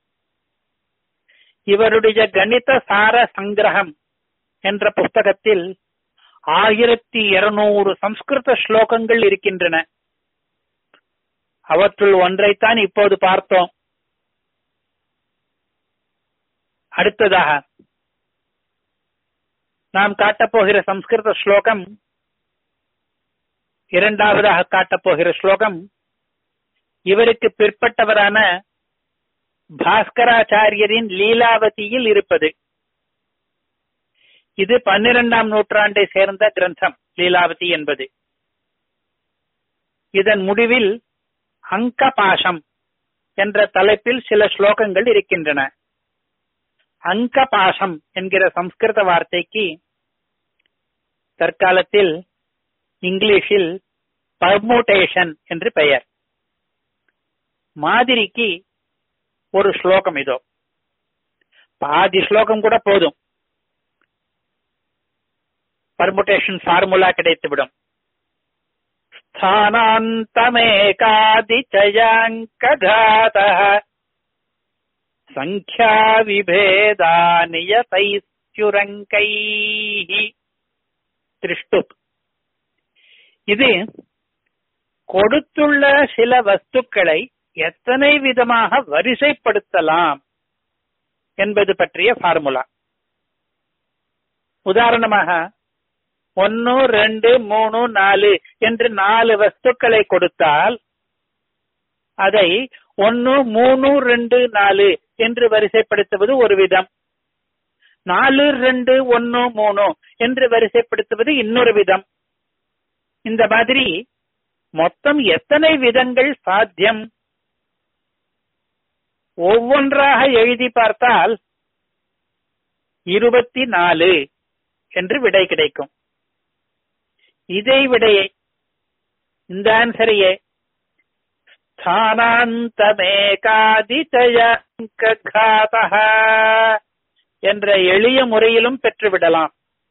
இவருடைய கணித சார சங்கிரகம் என்ற புஸ்தகத்தில் ஆயிரத்தி இருநூறு சம்ஸ்கிருத ஸ்லோகங்கள் இருக்கின்றன அவற்றுள் ஒன்றைத்தான் இப்போது பார்த்தோம் அடுத்ததாக நாம் காட்டப்போகிற சம்ஸ்கிருத ஸ்லோகம் இரண்டாவதாக காட்டப்போகிற ஸ்லோகம் இவருக்கு பிற்பட்டவரான பாஸ்கராச்சாரியரின் லீலாவதியில் இருப்பது இது பன்னிரெண்டாம் நூற்றாண்டை சேர்ந்த கிரந்தம் லீலாவதி என்பது இதன் முடிவில் அங்க பாசம் என்ற தலைப்பில் சில ஸ்லோகங்கள் இருக்கின்றன அங்க பாசம் என்கிற சம்ஸ்கிருத வார்த்தைக்கு தற்காலத்தில் இங்கிலீஷில் பர்முடேஷன் என்று பெயர் மாதிரிக்கு ஒரு ஸ்லோகம் இதோ பாதி ஸ்லோகம் கூட போதும் பர்முடேஷன் ஃபார்முலா கிடைத்துவிடும் स्थानान्तमेकादिचयाङ्कघातः सङ्ख्याविभेदानियतैस्युरङ्कैः திருஷ்டு இது கொடுத்துள்ள சில வஸ்துக்களை எத்தனை விதமாக வரிசைப்படுத்தலாம் என்பது பற்றிய ஃபார்முலா உதாரணமாக ஒன்னு ரெண்டு மூணு நாலு என்று நாலு வஸ்துக்களை கொடுத்தால் அதை ஒன்னு மூணு ரெண்டு நாலு என்று வரிசைப்படுத்துவது ஒரு விதம் நாலு ரெண்டு ஒன்னு மூணு என்று வரிசைப்படுத்துவது இன்னொரு விதம் இந்த மாதிரி மொத்தம் எத்தனை விதங்கள் சாத்தியம் ஒவ்வொன்றாக எழுதி பார்த்தால் இருபத்தி நாலு என்று விடை கிடைக்கும் இதை விடையை இந்த ஆன்சரையே ஸ்தானாந்தமேகாதிதயங்ககாதः என்ற எளிய முறையிலும் பெற்றுவிடலாம்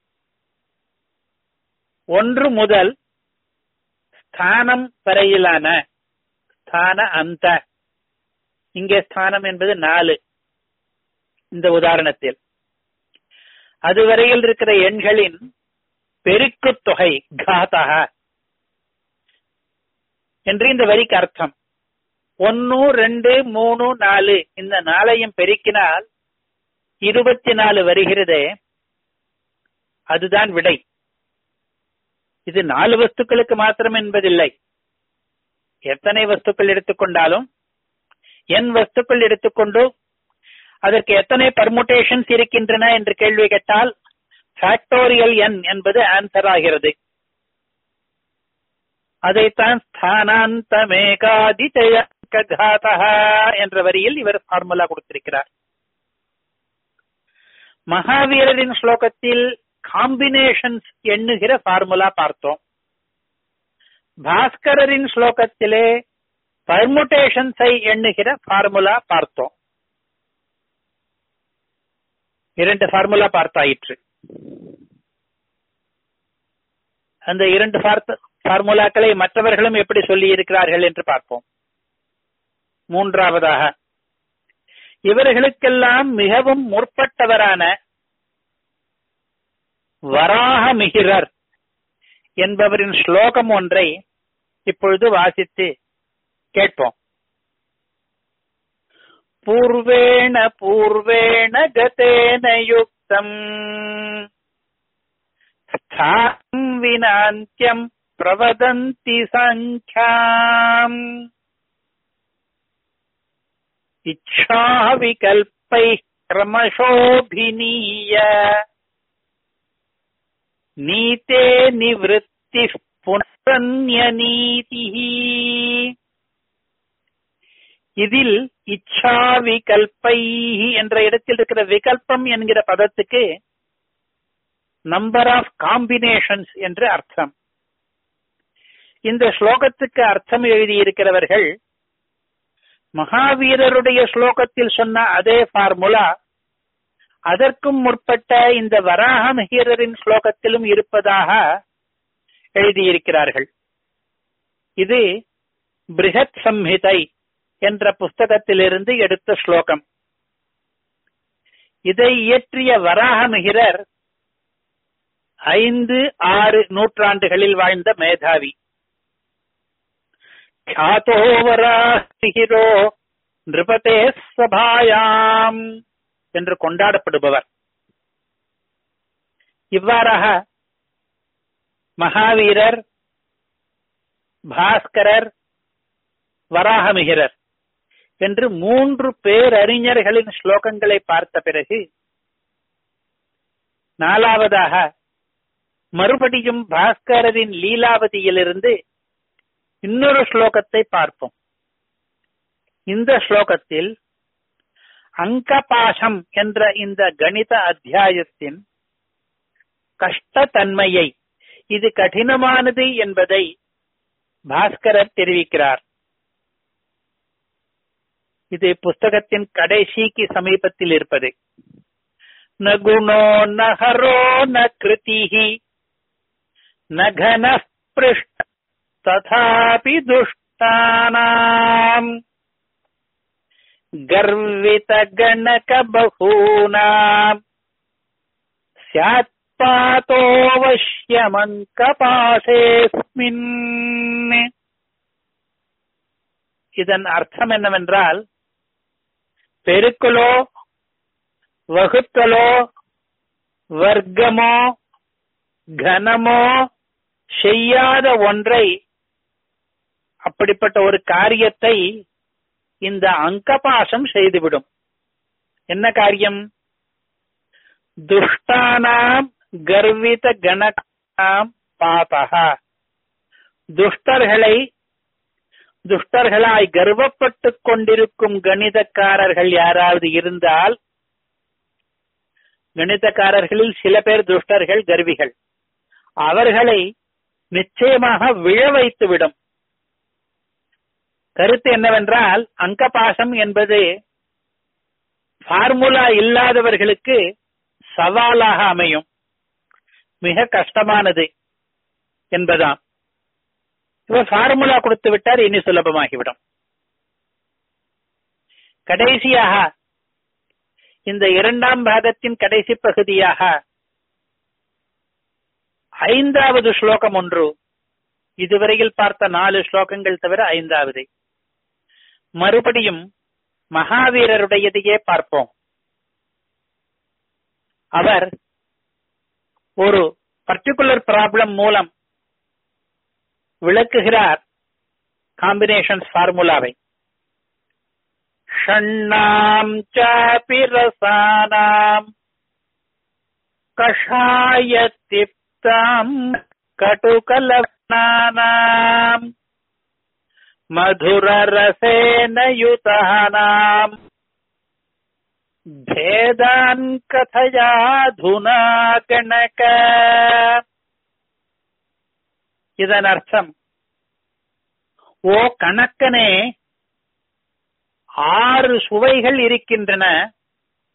ஒன்று முதல் ஸ்தானம் வரையிலான ஸ்தான அந்த இங்கே ஸ்தானம் என்பது நாலு இந்த உதாரணத்தில் அதுவரையில் இருக்கிற எண்களின் பெருக்கு தொகை காதக என்று இந்த வரிக்கு அர்த்தம் ஒன்னு ரெண்டு மூணு நாலு இந்த நாளையும் பெருக்கினால் இருபத்தி நாலு வருகிறதே அதுதான் விடை இது நாலு வஸ்துக்களுக்கு மாத்திரம் என்பதில்லை எத்தனை வஸ்துக்கள் எடுத்துக்கொண்டாலும் என் வஸ்துக்கள் எடுத்துக்கொண்டு அதற்கு எத்தனை பர்முடேஷன்ஸ் இருக்கின்றன என்று கேள்வி கேட்டால் ஃபேக்டோரியல் என் என்பது ஆன்சர் ஆகிறது அதைத்தான் ஸ்தானாந்தமேகாதிதயங்ககாதா என்ற வரியில் இவர் ஃபார்முலா கொடுத்திருக்கிறார் மகாவீரரின் ஸ்லோகத்தில் காம்பினேஷன்ஸ் எண்ணுகிற ஃபார்முலா பார்த்தோம் பாஸ்கரரின் ஸ்லோகத்திலே பர்முடேஷன்ஸை எண்ணுகிற ஃபார்முலா பார்த்தோம் இரண்டு ஃபார்முலா பார்த்தாயிற்று அந்த இரண்டு ஃபார்முலாக்களை மற்றவர்களும் எப்படி சொல்லி இருக்கிறார்கள் என்று பார்ப்போம் மூன்றாவதாக இவர்களுக்கெல்லாம் மிகவும் முற்பட்டவரான வராக மிகிரர் என்பவரின் ஸ்லோகம் ஒன்றை இப்பொழுது வாசித்து கேட்போம் பூர்வேண பூர்வேண கதேன யுக்தம் ஸ்தானம் வினாந்தியம் பிரவதந்தி சங்காம் இச்சாவிகல்பை கிரமசோபினீய நீதே நிவத்தி புனரன்யநீதி இதில் இச்சா விகல்பை என்ற இடத்தில் இருக்கிற விகல்பம் என்கிற பதத்துக்கு நம்பர் ஆஃப் காம்பினேஷன்ஸ் என்று அர்த்தம் இந்த ஸ்லோகத்துக்கு அர்த்தம் எழுதியிருக்கிறவர்கள் மகாவீரருடைய ஸ்லோகத்தில் சொன்ன அதே ஃபார்முலா அதற்கும் முற்பட்ட இந்த வராகமஹீரரின் ஸ்லோகத்திலும் இருப்பதாக எழுதியிருக்கிறார்கள் இது பிருகத் சம்ஹிதை என்ற புஸ்தகத்திலிருந்து எடுத்த ஸ்லோகம் இதை இயற்றிய வராகமிகிரர் ஐந்து ஆறு நூற்றாண்டுகளில் வாழ்ந்த மேதாவி ख्यातोवराहिरो நிருபதே சபாயாம் என்று கொண்டாடப்படுபவர் இவ்வாறாக மகாவீரர் பாஸ்கரர் வராகமிகிரர் என்று மூன்று பேரறிஞர்களின் ஸ்லோகங்களை பார்த்த பிறகு நாலாவதாக மறுபடியும் பாஸ்கரரின் லீலாவதியிலிருந்து இன்னொரு ஸ்லோகத்தை பார்ப்போம் இந்த ஸ்லோகத்தில் அங்கபாசம் என்ற இந்த கணித அத்தியாயத்தின் கஷ்டத்தன்மையை இது கடினமானது என்பதை பாஸ்கரர் தெரிவிக்கிறார் இது புஸ்தகத்தின் கடைசிக்கு சமீபத்தில் இருப்பது நகுணோ நகரோ ந கிருதிஹி நகன பிருஷ்ட ததாபி துஷ்டானாம் गर्वित गणक बहूनाम् ஸ்யாத்பாதோவசியமங்கபாசேஸ்மின் இதன் அர்த்தம் என்னவென்றால் பெருக்கலோ வகுத்தலோ வர்க்கமோ கனமோ செய்யாத ஒன்றை அப்படிப்பட்ட ஒரு காரியத்தை இந்த அங்கபாசம் செய்துவிடும் என்ன காரியம் துஷ்டானாம் கர்வித கணக்காம் பாதகா துஷ்டர்களை துஷ்டர்களாய் கர்வப்பட்டுக் கொண்டிருக்கும் கணிதக்காரர்கள் யாராவது இருந்தால் கணிதக்காரர்களில் சில பேர் துஷ்டர்கள் கர்விகள் அவர்களை நிச்சயமாக விழ வைத்துவிடும் கருத்து என்னவென்றால் அங்கபாசம் என்பது ஃபார்முலா இல்லாதவர்களுக்கு சவாலாக அமையும் மிக கஷ்டமானது என்பதாம் இவர் ஃபார்முலா கொடுத்து விட்டார் இனி சுலபமாகிவிடும் கடைசியாக இந்த இரண்டாம் பாகத்தின் கடைசி பகுதியாக ஐந்தாவது ஸ்லோகம் ஒன்று இதுவரையில் பார்த்த நாலு ஸ்லோகங்கள் தவிர ஐந்தாவது மறுபடியும் மகாவீரருடையதையே பார்ப்போம் அவர் ஒரு பர்டிகுலர் ப்ராப்ளம் மூலம் விளக்குகிறார் காம்பினேஷன் ஃபார்முலாவை ஷண்ணாம் சாபி ரசானாம் கஷாய திப்தாம் கடுகலவனானாம் मधुररसेन युतानाम् भेदान् कथयाधुना கணக இதன் அர்த்தம் ஓ கணக்கனே ஆறு சுவைகள் இருக்கின்றன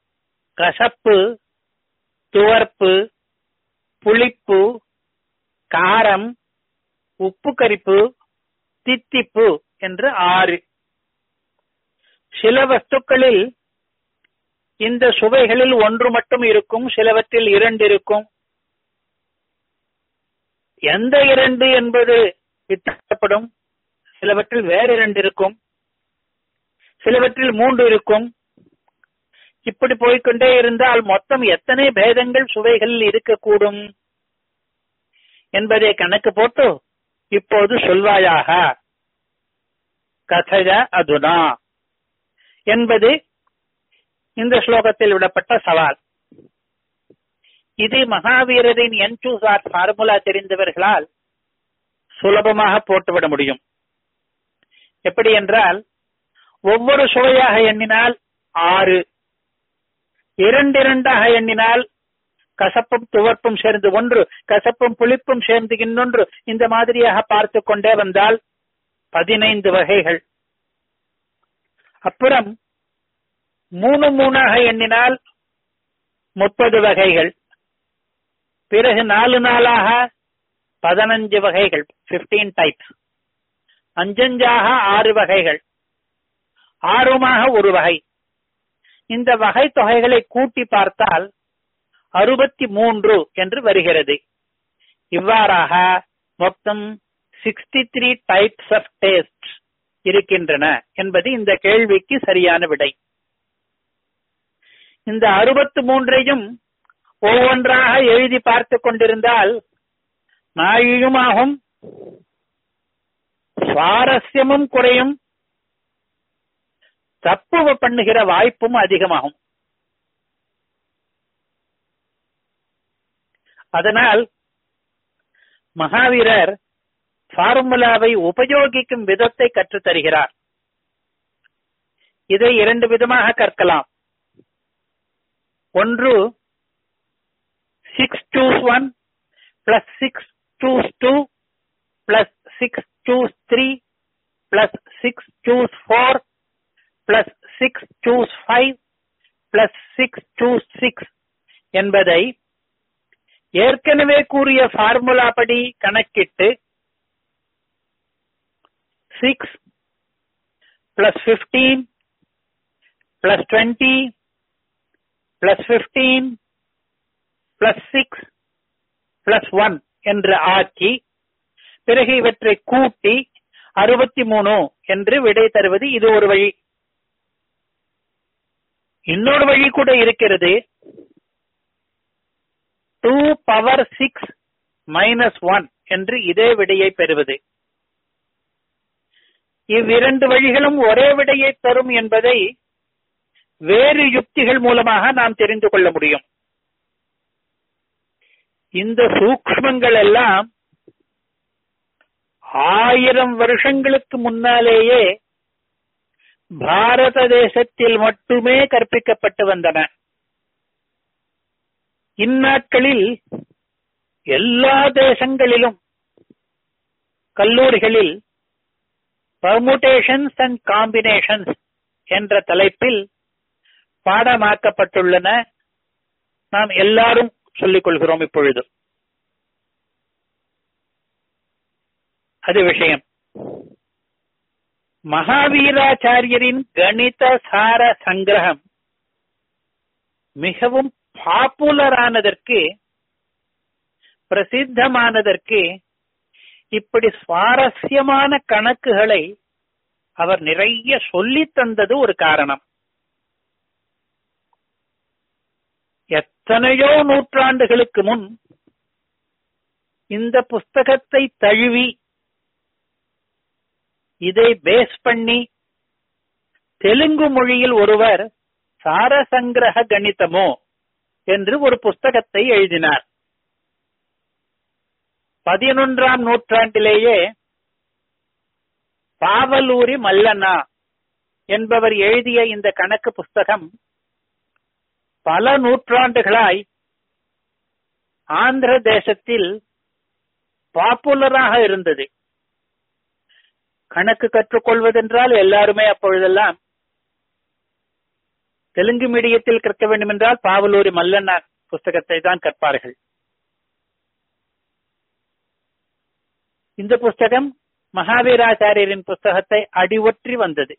கசப்பு துவர்ப்பு புளிப்பு காரம் உப்பு கரிப்பு தித்திப்பு என்று ஆறு சில வஸ்துக்களில் இந்த சுவைகளில் ஒன்று மட்டும் இருக்கும் சிலவற்றில் இரண்டு இருக்கும் எந்த இரண்டு என்பது வித்தியாசப்படும் சிலவற்றில் வேறு இரண்டு இருக்கும் சிலவற்றில் மூன்று இருக்கும் இப்படி போய்கொண்டே இருந்தால் மொத்தம் எத்தனை பேதங்கள் சுவைகளில் இருக்கக்கூடும் என்பதை கணக்கு போட்டு இப்போது சொல்வாயாக கதஜ அதுனா என்பது இந்த ஸ்லோகத்தில் விடப்பட்ட சவால் இது மகாவீரரின் என் சூசார் ஃபார்முலா தெரிந்தவர்களால் சுலபமாக போட்டுவிட முடியும் எப்படி என்றால் ஒவ்வொரு சுவையாக எண்ணினால் ஆறு இரண்டு இரண்டாக எண்ணினால் கசப்பும் துவர்ப்பும் சேர்ந்து ஒன்று கசப்பும் புளிப்பும் சேர்ந்து இன்னொன்று இந்த மாதிரியாக பார்த்து கொண்டே வந்தால் பதினைந்து வகைகள் அப்புறம் மூணு மூணாக எண்ணினால் முப்பது வகைகள் பிறகு நாலு நாளாக பதினஞ்சு வகைகள் பிப்டீன் டைப்ஸ் அஞ்சஞ்சாக ஆறு வகைகள் ஆறுமாக ஒரு வகை இந்த வகை தொகைகளை கூட்டி பார்த்தால் அறுபத்தி மூன்று என்று வருகிறது இவ்வாறாக மொத்தம் sixty three types of taste இருக்கின்றன என்பது இந்த கேள்விக்கு சரியான விடை இந்த அறுபத்து மூன்றையும் ஒவ்வொன்றாக எழுதி பார்த்து கொண்டிருந்தால் நாழியுமாகும் சுவாரஸ்யமும் குறையும் தப்பு பண்ணுகிற வாய்ப்பும் அதிகமாகும் அதனால் மகாவீரர் ஃபார்முலாவை உபயோகிக்கும் விதத்தை கற்றுத் தருகிறார் இதை இரண்டு விதமாக கற்கலாம் ஒன்று six choose one plus six choose two plus six choose three plus six choose four plus six choose five plus six choose six என்பதை ஏற்கனவே கூறிய ஃபார்முலா படி கணக்கிட்டு six plus fifteen plus twenty plus fifteen plus six plus one என்று ஆக்கி பிறகு இவற்றை கூட்டி அறுபத்தி மூணு என்று விடை தருவது இது ஒரு வழி இன்னொரு வழி கூட இருக்கிறது two power six minus one என்று இதே விடையை பெறுவது இவ்விரண்டு வழிகளும் ஒரே விடையை தரும் என்பதை வேறு யுக்திகள் மூலமாக நாம் தெரிந்து கொள்ள முடியும் இந்த சூக்ஷ்மங்கள் எல்லாம் ஆயிரம் வருஷங்களுக்கு முன்னாலேயே பாரத தேசத்தில் மட்டுமே கற்பிக்கப்பட்டு வந்தன இந்நாட்களில் எல்லா தேசங்களிலும் கல்லூரிகளில் பர்முடேஷன்ஸ் அண்ட் காம்பினேஷன்ஸ் என்ற தலைப்பில் பாடமாக்கப்பட்டுள்ளன நாம் எல்லாரும் சொல்லிக் கொள்கிறோம் இப்பொழுது அது விஷயம் மகாவீராச்சாரியரின் கணித சார சங்கிரகம் மிகவும் பாப்புலரானதற்கு பிரசித்தமானதற்கு இப்படி சுவாரஸ்யமான கணக்குகளை அவர் நிறைய சொல்லித் தந்தது ஒரு காரணம் எத்தனையோ நூற்றாண்டுகளுக்கு முன் இந்த புஸ்தகத்தை தழுவி இதை பேஸ் பண்ணி தெலுங்கு மொழியில் ஒருவர் சாரசங்கிரக கணிதமோ என்று ஒரு புஸ்தகத்தை எழுதினார் பதினொன்றாம் நூற்றாண்டிலேயே பாவலூரி மல்லண்ணா என்பவர் எழுதிய இந்த கணக்கு புஸ்தகம் பல நூற்றாண்டுகளாய் ஆந்திர தேசத்தில் பாப்புலராக இருந்தது கணக்கு கற்றுக்கொள்வதென்றால் எல்லாருமே அப்பொழுதெல்லாம் தெலுங்கு மீடியத்தில் கற்க வேண்டும் என்றால் பாவலூரி மல்லண்ணா புஸ்தகத்தை தான் கற்பார்கள் இந்த புஸ்தகம் மகாவீராச்சாரியரின் புஸ்தகத்தை அடிவொற்றி வந்தது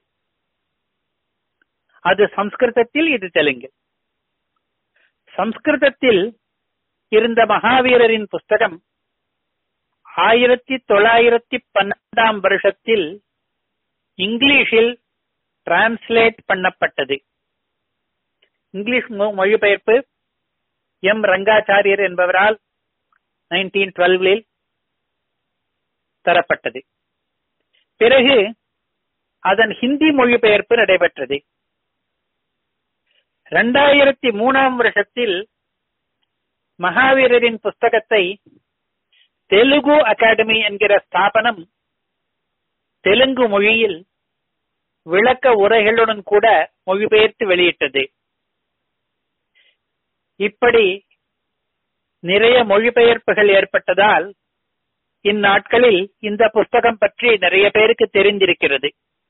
அது சம்ஸ்கிருதத்தில் இது தெலுங்கு சம்ஸ்கிருதத்தில் இருந்த மகாவீரரின் புஸ்தகம் ஆயிரத்தி தொள்ளாயிரத்தி பன்னெண்டாம் வருஷத்தில் இங்கிலீஷில் டிரான்ஸ்லேட் பண்ணப்பட்டது இங்கிலீஷ் மொழிபெயர்ப்பு எம் ரங்காச்சாரியர் என்பவரால் நைன்டீன் டுவெல்வில் தரப்பட்டது பிறகு அதன் ஹிந்தி மொழிபெயர்ப்பு நடைபெற்றது இரண்டாயிரத்தி மூணாம் வருஷத்தில் மகாவீரரின் புஸ்தகத்தை தெலுங்கு அகாடமி என்கிற ஸ்தாபனம் தெலுங்கு மொழியில் விளக்க உரைகளுடன் கூட மொழிபெயர்த்து வெளியிட்டது இப்படி நிறைய மொழிபெயர்ப்புகள் ஏற்பட்டதால் இந்நாட்களில் இந்த புஸ்தகம் பற்றி நிறைய பேருக்கு தெரிந்திருக்கிறது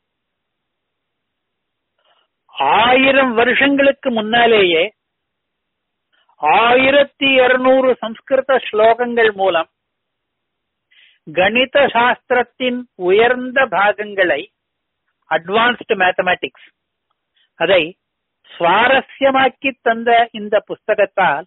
ஆயிரம் வருஷங்களுக்கு முன்னாலேயே ஆயிரத்தி இருநூறு சம்ஸ்கிருத ஸ்லோகங்கள் மூலம் கணித சாஸ்திரத்தின் உயர்ந்த பாகங்களை அட்வான்ஸ்டு மேத்தமேட்டிக்ஸ் அதை சுவாரஸ்யமாக்கி தந்த இந்த புஸ்தகத்தால்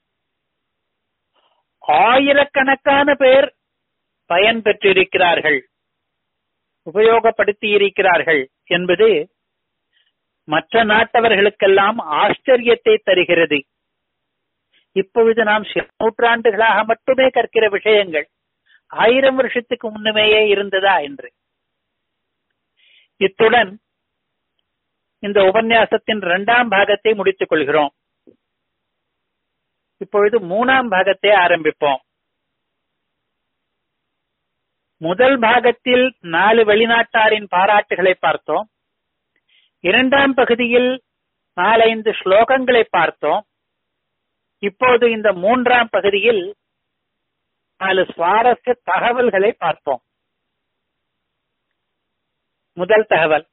ஆயிரக்கணக்கான பேர் பயன் பெற்றிருக்கிறார்கள் உபயோகப்படுத்தி இருக்கிறார்கள் என்பது மற்ற நாட்டவர்களுக்கெல்லாம் ஆச்சரியத்தை தருகிறது இப்பொழுது நாம் சில நூற்றாண்டுகளாக மட்டுமே கற்கிற விஷயங்கள் ஆயிரம் வருஷத்துக்கு முன்னமேயே இருந்ததா என்று இத்துடன் இந்த உபன்யாசத்தின் இரண்டாம் பாகத்தை முடித்துக் கொள்கிறோம் இப்பொழுது மூணாம் பாகத்தை ஆரம்பிப்போம் முதல் பாகத்தில் நாலு வெளிநாட்டாரின் பாராட்டுகளை பார்த்தோம் இரண்டாம் பகுதியில் நாலைந்து ஸ்லோகங்களை பார்த்தோம் இப்போது இந்த மூன்றாம் பகுதியில் நாலு சுவாரஸ்ய தகவல்களை பார்ப்போம் முதல் தகவல்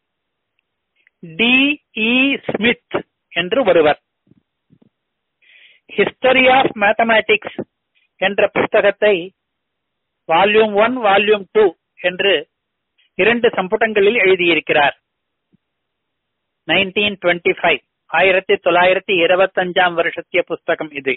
டி இ ஸ்மித் என்று ஒருவர் ஹிஸ்டரி ஆஃப் மேத்தமேட்டிக்ஸ் என்ற புஸ்தகத்தை வால்யூம் ஒன் வால்யூம் டூ என்று இரண்டு சம்புடங்களில் எழுதியிருக்கிறார் நைன்டீன் டுவெண்ட்டி ஃபைவ் ஆயிரத்தி தொள்ளாயிரத்தி இருபத்தஞ்சாம் வருஷத்திய புஸ்தகம் இது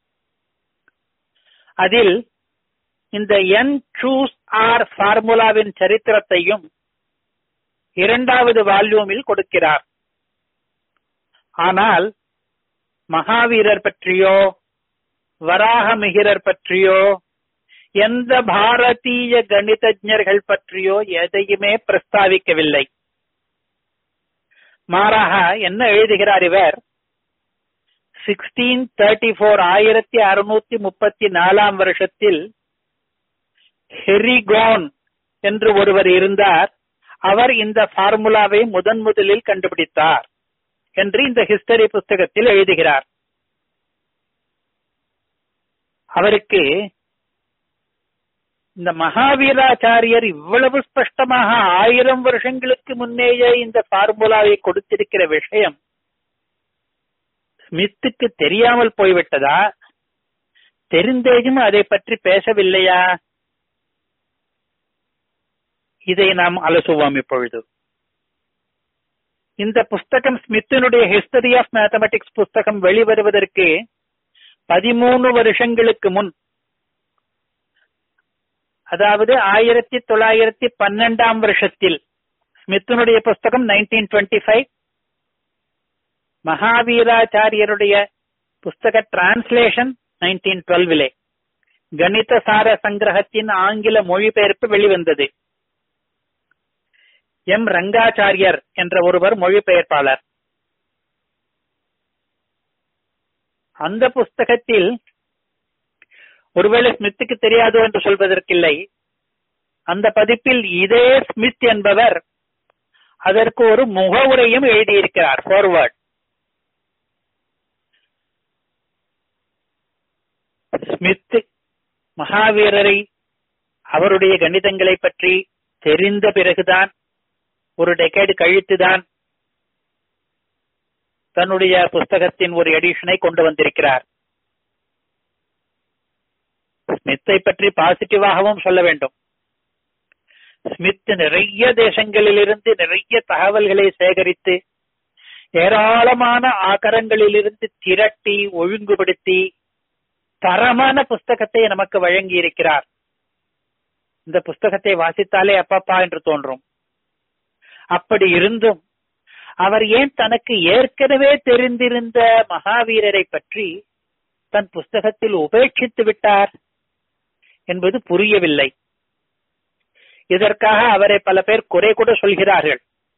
அதில் இந்த என் சூஸ் ஆர் ஃபார்முலாவின் சரித்திரத்தையும் இரண்டாவது வால்யூமில் கொடுக்கிறார் ஆனால் மகாவீரர் பற்றியோ வராகமிகிரர் பற்றியோ எந்த பாரதீய கணிதஜர்கள் பற்றியோ எதையுமே பிரஸ்தாவிக்கவில்லை மாறாக என்ன எழுதுகிறார் இவர் சிக்ஸ்டீன் தேர்ட்டி போர் ஆயிரத்தி அறுநூத்தி முப்பத்தி நாலாம் வருஷத்தில் ஹெரிகோன் என்று ஒருவர் இருந்தார் அவர் இந்த ஃபார்முலாவை முதன் முதலில் கண்டுபிடித்தார் என்று இந்த ஹிஸ்டரி புஸ்தகத்தில் எழுதுகிறார் அவருக்கு இந்த மகாவீராச்சாரியர் இவ்வளவு ஸ்பஷ்டமாக ஆயிரம் வருஷங்களுக்கு முன்னேயே இந்த ஃபார்முலாவை கொடுத்திருக்கிற விஷயம் ஸ்மித்துக்கு தெரியாமல் போய்விட்டதா தெரிந்தேயும் அதை பற்றி பேசவில்லையா இதை நாம் அலசுவோம் இப்பொழுது இந்த புஸ்தகம் ஸ்மித்தினுடைய ஹிஸ்டரி ஆஃப் மேத்தமெட்டிக்ஸ் புஸ்தகம் வெளிவருவதற்கு பதிமூணு வருஷங்களுக்கு முன் அதாவது ஆயிரத்தி தொள்ளாயிரத்தி பன்னெண்டாம் வருஷத்தில் ஸ்மித்தினுடைய புஸ்தகம் நைன்டீன் டுவெண்ட்டி ஃபைவ் மகாவீராச்சாரியருடைய புஸ்தக டிரான்ஸ்லேஷன் நைன்டீன் டுவெல்விலே கணித சார சங்கிரகத்தின் ஆங்கில மொழிபெயர்ப்பு வெளிவந்தது எம் ரங்காச்சாரியர் என்ற ஒருவர் மொழிபெயர்ப்பாளர் அந்த புஸ்தகத்தில் ஒருவேளை ஸ்மித்துக்கு தெரியாதோ என்று சொல்வதற்கில்லை அந்த பதிப்பில் இதே ஸ்மித் என்பவர் அதற்கு ஒரு முகவுரையும் எழுதியிருக்கிறார் ஃபார்வர்ட் ஸ்மித் மகாவீரரை அவருடைய கணிதங்களை பற்றி தெரிந்த பிறகுதான் ஒரு டெக்கேடு கழித்துதான் தன்னுடைய புஸ்தகத்தின் ஒரு எடிஷனை கொண்டு வந்திருக்கிறார் ஸ்மித்தை பற்றி பாசிட்டிவாகவும் சொல்ல வேண்டும் ஸ்மித் நிறைய தேசங்களிலிருந்து நிறைய தகவல்களை சேகரித்து ஏராளமான ஆகரங்களிலிருந்து திரட்டி ஒழுங்குபடுத்தி தரமான புஸ்தகத்தை நமக்கு வழங்கி இருக்கிறார் இந்த புஸ்தகத்தை வாசித்தாலே அப்பப்பா என்று தோன்றும் அப்படி இருந்தும் அவர் ஏன் தனக்கு ஏற்கனவே தெரிந்திருந்த மகாவீரரை பற்றி தன் புஸ்தகத்தில் உபேட்சித்து விட்டார் என்பது புரியவில்லை இதற்காக அவரை பல பேர் குறை கூட சொல்கிறார்கள்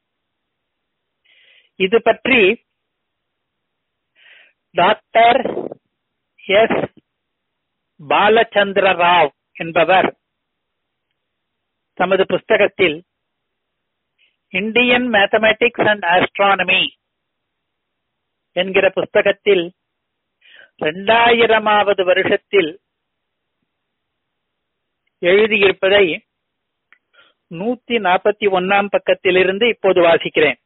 இது பற்றி டாக்டர் எஸ் பாலச்சந்திர ராவ் என்பவர் தமது புஸ்தகத்தில் இந்தியன் மேத்தமேட்டிக்ஸ் அண்ட் ஆஸ்ட்ரானமி என்கிற புஸ்தகத்தில் இரண்டாயிரமாவது வருஷத்தில் எழுதியிருப்பதை நூத்தி நாற்பத்தி ஒன்னாம் பக்கத்திலிருந்து இப்போது வாசிக்கிறேன்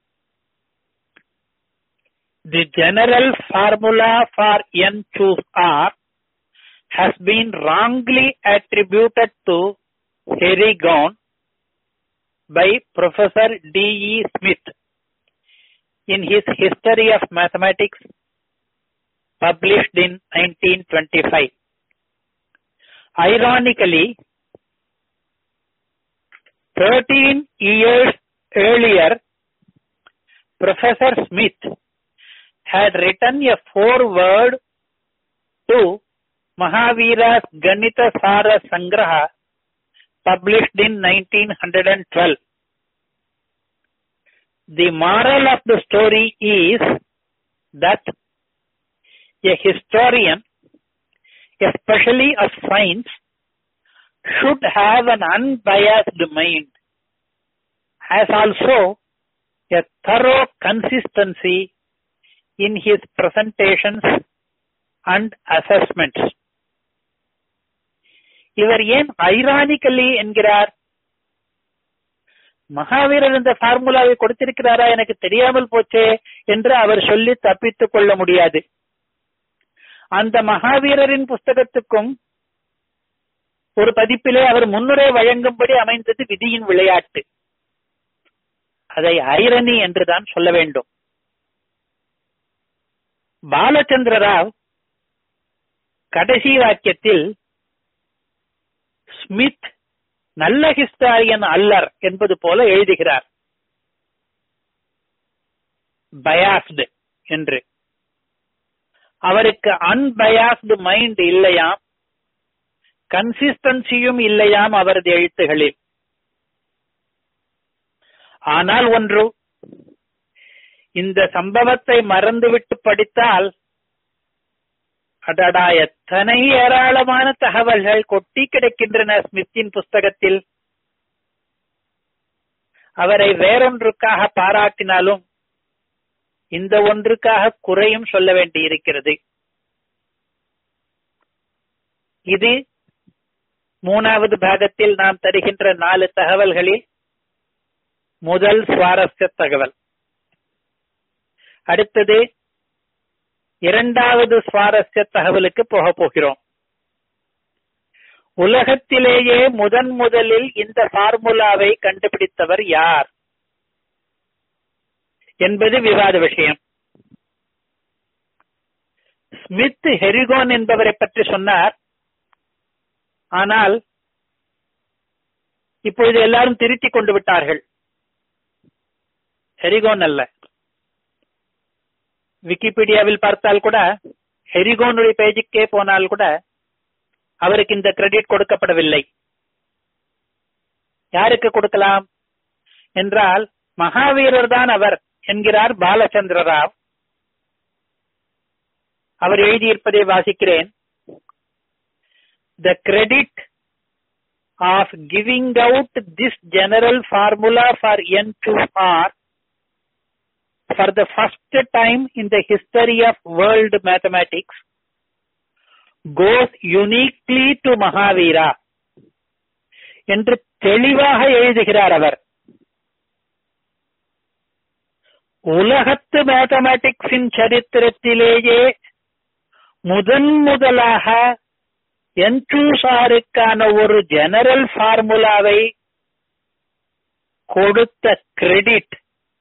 the general formula for n choose r has been wrongly attributed to Herigon by Professor D. E. Smith in his History of Mathematics published in 1925. Ironically, 13 years earlier, Professor Smith had written a foreword to Mahavira's Ganita Sara Sangraha published in 1912. The moral of the story is that a historian, especially of science, should have an unbiased mind, as also a thorough consistency in his presentations and assessments. இவர் ஏன் ஐரானிக்கலி என்கிறார் மகாவீரர் இந்த பார்முலாவை கொடுத்திருக்கிறாரா எனக்கு தெரியாமல் போச்சே என்று அவர் சொல்லி தப்பித்துக் கொள்ள முடியாது அந்த மகாவீரரின் புஸ்தகத்துக்கும் ஒரு பதிப்பிலே அவர் முன்னுரை வழங்கும்படி அமைந்தது விதியின் விளையாட்டு அதை ஐரணி என்றுதான் சொல்ல வேண்டும் பாலச்சந்திர ராவ் கடைசி வாக்கியத்தில் ஸ்மித் நல்ல ஹிஸ்டாரியன் அல்லர் என்பது போல எழுதுகிறார் பயாஸ்டு என்று அவருக்கு அன்பயாஸ்டு மைண்ட் இல்லையாம் கன்சிஸ்டன்சியும் இல்லையாம் அவரது எழுத்துகளில் ஆனால் ஒன்று இந்த சம்பவத்தை மறந்துவிட்டு படித்தால் அடடா எத்தனை ஏராளமான தகவல்கள் கொட்டி கிடக்கின்றன ஸ்மித்தின் புஸ்தகத்தில் அவரை வேறொன்றுக்காக பாராட்டினாலும் இந்த ஒன்றுக்காக குறையும் சொல்ல வேண்டியிருக்கிறது இது மூணாவது பாகத்தில் நாம் தருகின்ற நாலு தகவல்களில் முதல் சுவாரஸ்ய தகவல் அடுத்தது இரண்டாவது சுவாரஸ்ய தகவலுக்கு போக போகிறோம் உலகத்திலேயே முதன் முதலில் இந்த பார்முலாவை கண்டுபிடித்தவர் யார் என்பது விவாத விஷயம் ஸ்மித் ஹெரிகோன் என்பவரை பற்றி சொன்னார் ஆனால் இப்பொழுது எல்லாரும் திருத்திக் கொண்டு விட்டார்கள் ஹெரிகோன் அல்ல விக்கிபீடியாவில் பார்த்தால் கூட ஹெரிகோனுடைய பேஜுக்கே போனால் கூட அவருக்கு இந்த கிரெடிட் கொடுக்கப்படவில்லை யாருக்கு கொடுக்கலாம் என்றால் மகாவீரர் தான் அவர் என்கிறார் பாலச்சந்திர ராவ் அவர் எழுதியிருப்பதை வாசிக்கிறேன் the credit of giving out this general formula for n to r for the first time in the history of world mathematics goes uniquely to Mahavira என்று தெளிவாக எழுதுகிறார் அவர் உலகத்து மேத்தமேட்டிக்ஸின் சரித்திரத்திலேயே முதன் முதலாக என்டூசாருக்கான ஒரு ஜெனரல் ஃபார்முலாவை கொடுத்த கிரெடிட்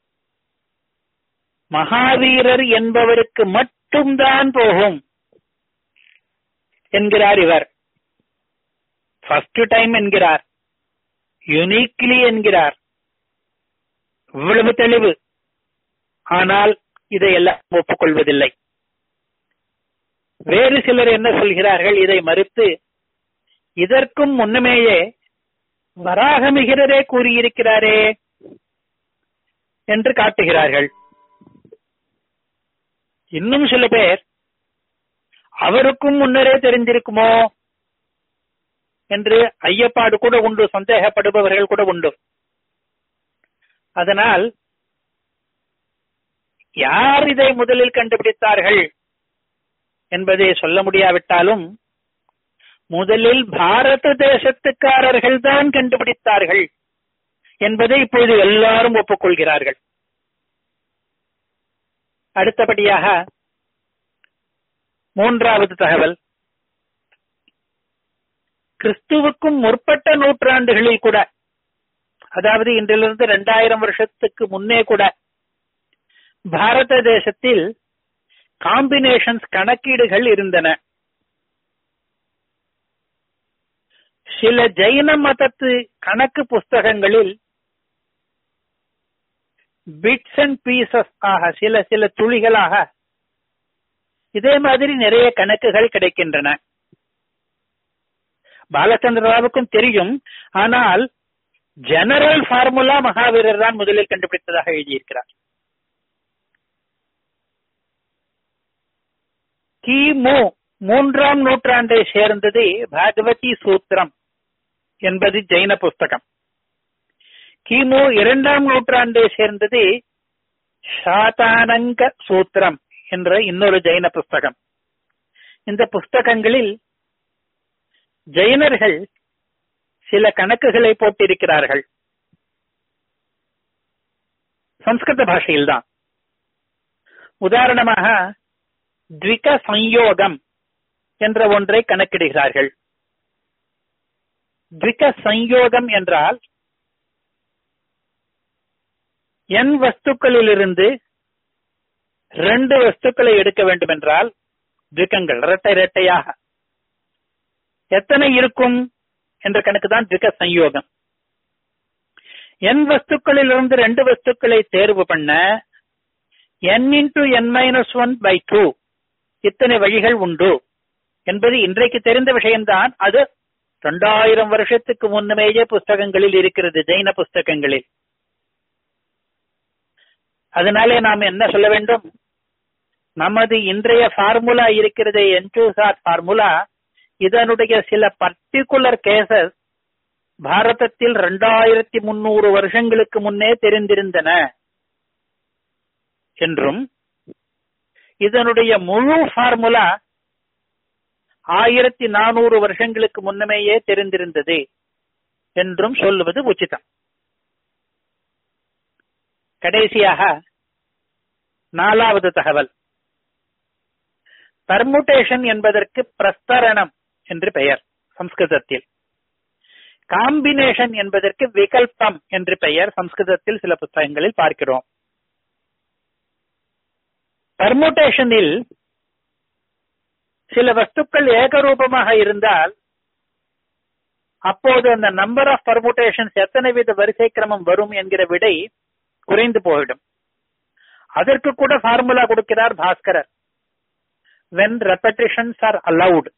மகாவீரர் என்பவருக்கு மட்டும்தான் போகும் என்கிறார் இவர் ஃபர்ஸ்ட் டைம் என்கிறார் யுனிக்லி என்கிறார் இவ்வளவு தெளிவு ஆனால் இதையெல்லாம் ஒப்புக்கொள்வதில்லை வேறு சிலர் என்ன சொல்கிறார்கள் இதை மறுத்து இதற்கும் முன்னமேயே வராகமிகிறரே கூறியிருக்கிறாரே என்று காட்டுகிறார்கள் இன்னும் சில பேர் அவருக்கும் முன்னரே தெரிந்திருக்குமோ என்று ஐயப்பாடு கூட உண்டு சந்தேகப்படுபவர்கள் கூட உண்டு அதனால் யார் இதை முதலில் கண்டுபிடித்தார்கள் என்பதை சொல்ல முடியாவிட்டாலும் முதலில் பாரத தேசத்துக்காரர்கள் தான் கண்டுபிடித்தார்கள் என்பதை இப்பொழுது எல்லாரும் ஒப்புக்கொள்கிறார்கள் அடுத்தபடியாக மூன்றாவது தகவல் கிறிஸ்துவுக்கும் முற்பட்ட நூற்றாண்டுகளில் கூட அதாவது இன்றிலிருந்து இரண்டாயிரம் வருஷத்துக்கு முன்னே கூட பாரத தேசத்தில் காம்பினேஷன்ஸ் கணக்கீடுகள் இருந்தன சில ஜெயின மதத்து கணக்கு புஸ்தகங்களில் பிட்ஸ் அண்ட் பீசஸ் ஆக சில சில துளிகளாக இதே மாதிரி நிறைய கணக்குகள் கிடைக்கின்றன பாலச்சந்திராவுக்கும் தெரியும் ஆனால் ஜெனரல் ஃபார்முலா மகாவீரர் தான் முதலில் கண்டுபிடித்ததாக எழுதியிருக்கிறார் கிமு மூன்றாம் நூற்றாண்டை சேர்ந்தது பாகவதி சூத்திரம் என்பது ஜெயின புஸ்தகம் கிமு இரண்டாம் நூற்றாண்டை சேர்ந்தது சாதானங்க சூத்திரம் என்ற இன்னொரு ஜெயின புஸ்தகம் இந்த புஸ்தகங்களில் ஜெயினர்கள் சில கணக்குகளை போட்டிருக்கிறார்கள் சம்ஸ்கிருத பாஷையில்தான் உதாரணமாக த்விக சம்யோகம் என்ற ஒன்றை கணக்கிடுகிறார்கள் த்விக சம்யோகம் என்றால் என் வஸ்துக்களிலிருந்து ரெண்டு வஸ்துக்களை எடுக்க வேண்டும் என்றால் த்விகங்கள் இரட்டை இரட்டையாக எத்தனை இருக்கும் என்ற கணக்கு தான் த்விக சம்யோகம் என் வஸ்துக்களிலிருந்து ரெண்டு வஸ்துக்களை தேர்வு பண்ண n into n minus one by two இத்தனை வழிகள் உண்டு என்பது இன்றைக்கு தெரிந்த விஷயம்தான் அது இரண்டாயிரம் வருஷத்துக்கு முன்னமேயே புஸ்தகங்களில் இருக்கிறது ஜெயின புஸ்தகங்களில் அதனாலே நாம் என்ன சொல்ல வேண்டும் நமது இன்றைய ஃபார்முலா இருக்கிறதே என்டூசாட் ஃபார்முலா இதனுடைய சில பர்டிகுலர் கேசஸ் பாரதத்தில் இரண்டாயிரத்தி முன்னூறு வருஷங்களுக்கு முன்னே தெரிந்திருந்தன என்றும் இதனுடைய முழு ஃபார்முலா ஆயிரத்தி நானூறு வருஷங்களுக்கு முன்னமேயே தெரிந்திருந்தது என்றும் சொல்லுவது உச்சிதம் கடைசியாக நாலாவது தகவல் பர்முட்டேஷன் என்பதற்கு பிரஸ்தரணம் என்று பெயர் சம்ஸ்கிருதத்தில் காம்பினேஷன் என்பதற்கு விகல்பம் என்று பெயர் சம்ஸ்கிருதத்தில் சில புத்தகங்களில் பார்க்கிறோம் பர்முட்டேஷனில் சில வஸ்துக்கள் ஏகரூபமாக இருந்தால் அப்போது அந்த நம்பர் ஆஃப் பர்முட்டேஷன்ஸ் எத்தனை வித வரிசை கிரமம் வரும் என்கிற விடை குறைந்து போயிடும் அதற்கு கூட ஃபார்முலா கொடுக்கிறார் Bhaskara when repetitions are allowed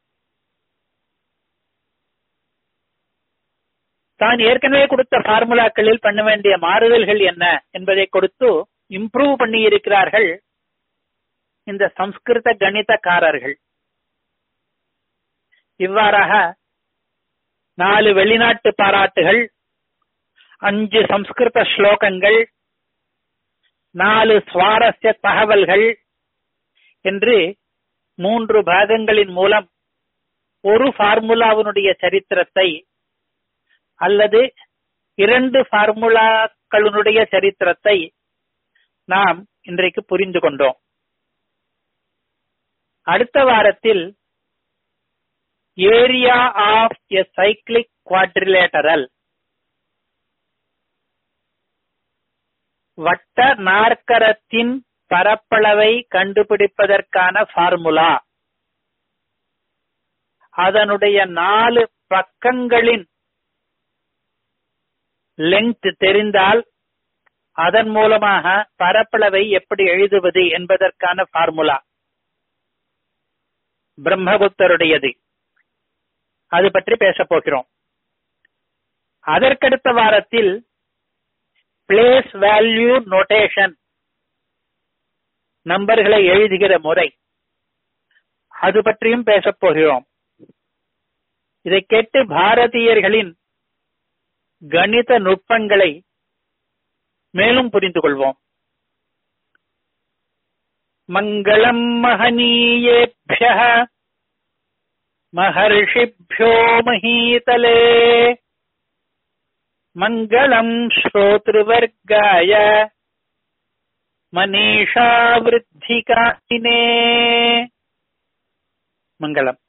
தான் ஏற்கனவே கொடுத்த ஃபார்முலாக்களில் பண்ண வேண்டிய மாறுதல்கள் என்ன என்பதை கொடுத்து இம்ப்ரூவ் பண்ணி இருக்கிறார்கள் இந்த சம்ஸ்கிருத கணிதக்காரர்கள் இவ்வாறாக நாலு வெளிநாட்டு பாராட்டுகள் அஞ்சு சம்ஸ்கிருத ஸ்லோகங்கள் நாலு சுவாரஸ்ய தகவல்கள் என்று மூன்று பாகங்களின் மூலம் ஒரு ஃபார்முலாவினுடைய சரித்திரத்தை அல்லது இரண்டு ஃபார்முலாக்களுடைய சரித்திரத்தை நாம் இன்றைக்கு புரிந்து கொண்டோம் அடுத்த வாரத்தில் area of a cyclic quadrilateral வட்ட நாற்கரத்தின் பரப்பளவை கண்டுபிடிப்பதற்கான ஃபார்முலா அதனுடைய நாலு பக்கங்களின் லெங்த் தெரிந்தால் அதன் மூலமாக பரப்பளவை எப்படி எழுதுவது என்பதற்கான ஃபார்முலா பிரம்மகுப்தருடையது அது பற்றி பேசப் போகிறோம் அதற்கடுத்த வாரத்தில் பிளேஸ் வேல்யூ நோட்டேஷன் நம்பர்களை எழுதுகிற முறை அது பற்றியும் பேசப் போகிறோம் இதை கேட்டு பாரதியர்களின் கணித நுட்பங்களை மேலும் புரிந்து கொள்வோம் மங்களம் மகனீயேபிய மகர்ஷிभ्यो மகீதலே மங்களம் ஸ்ரோத்ருவர்காய மனிஷா விருத்திகாயினே மங்களம்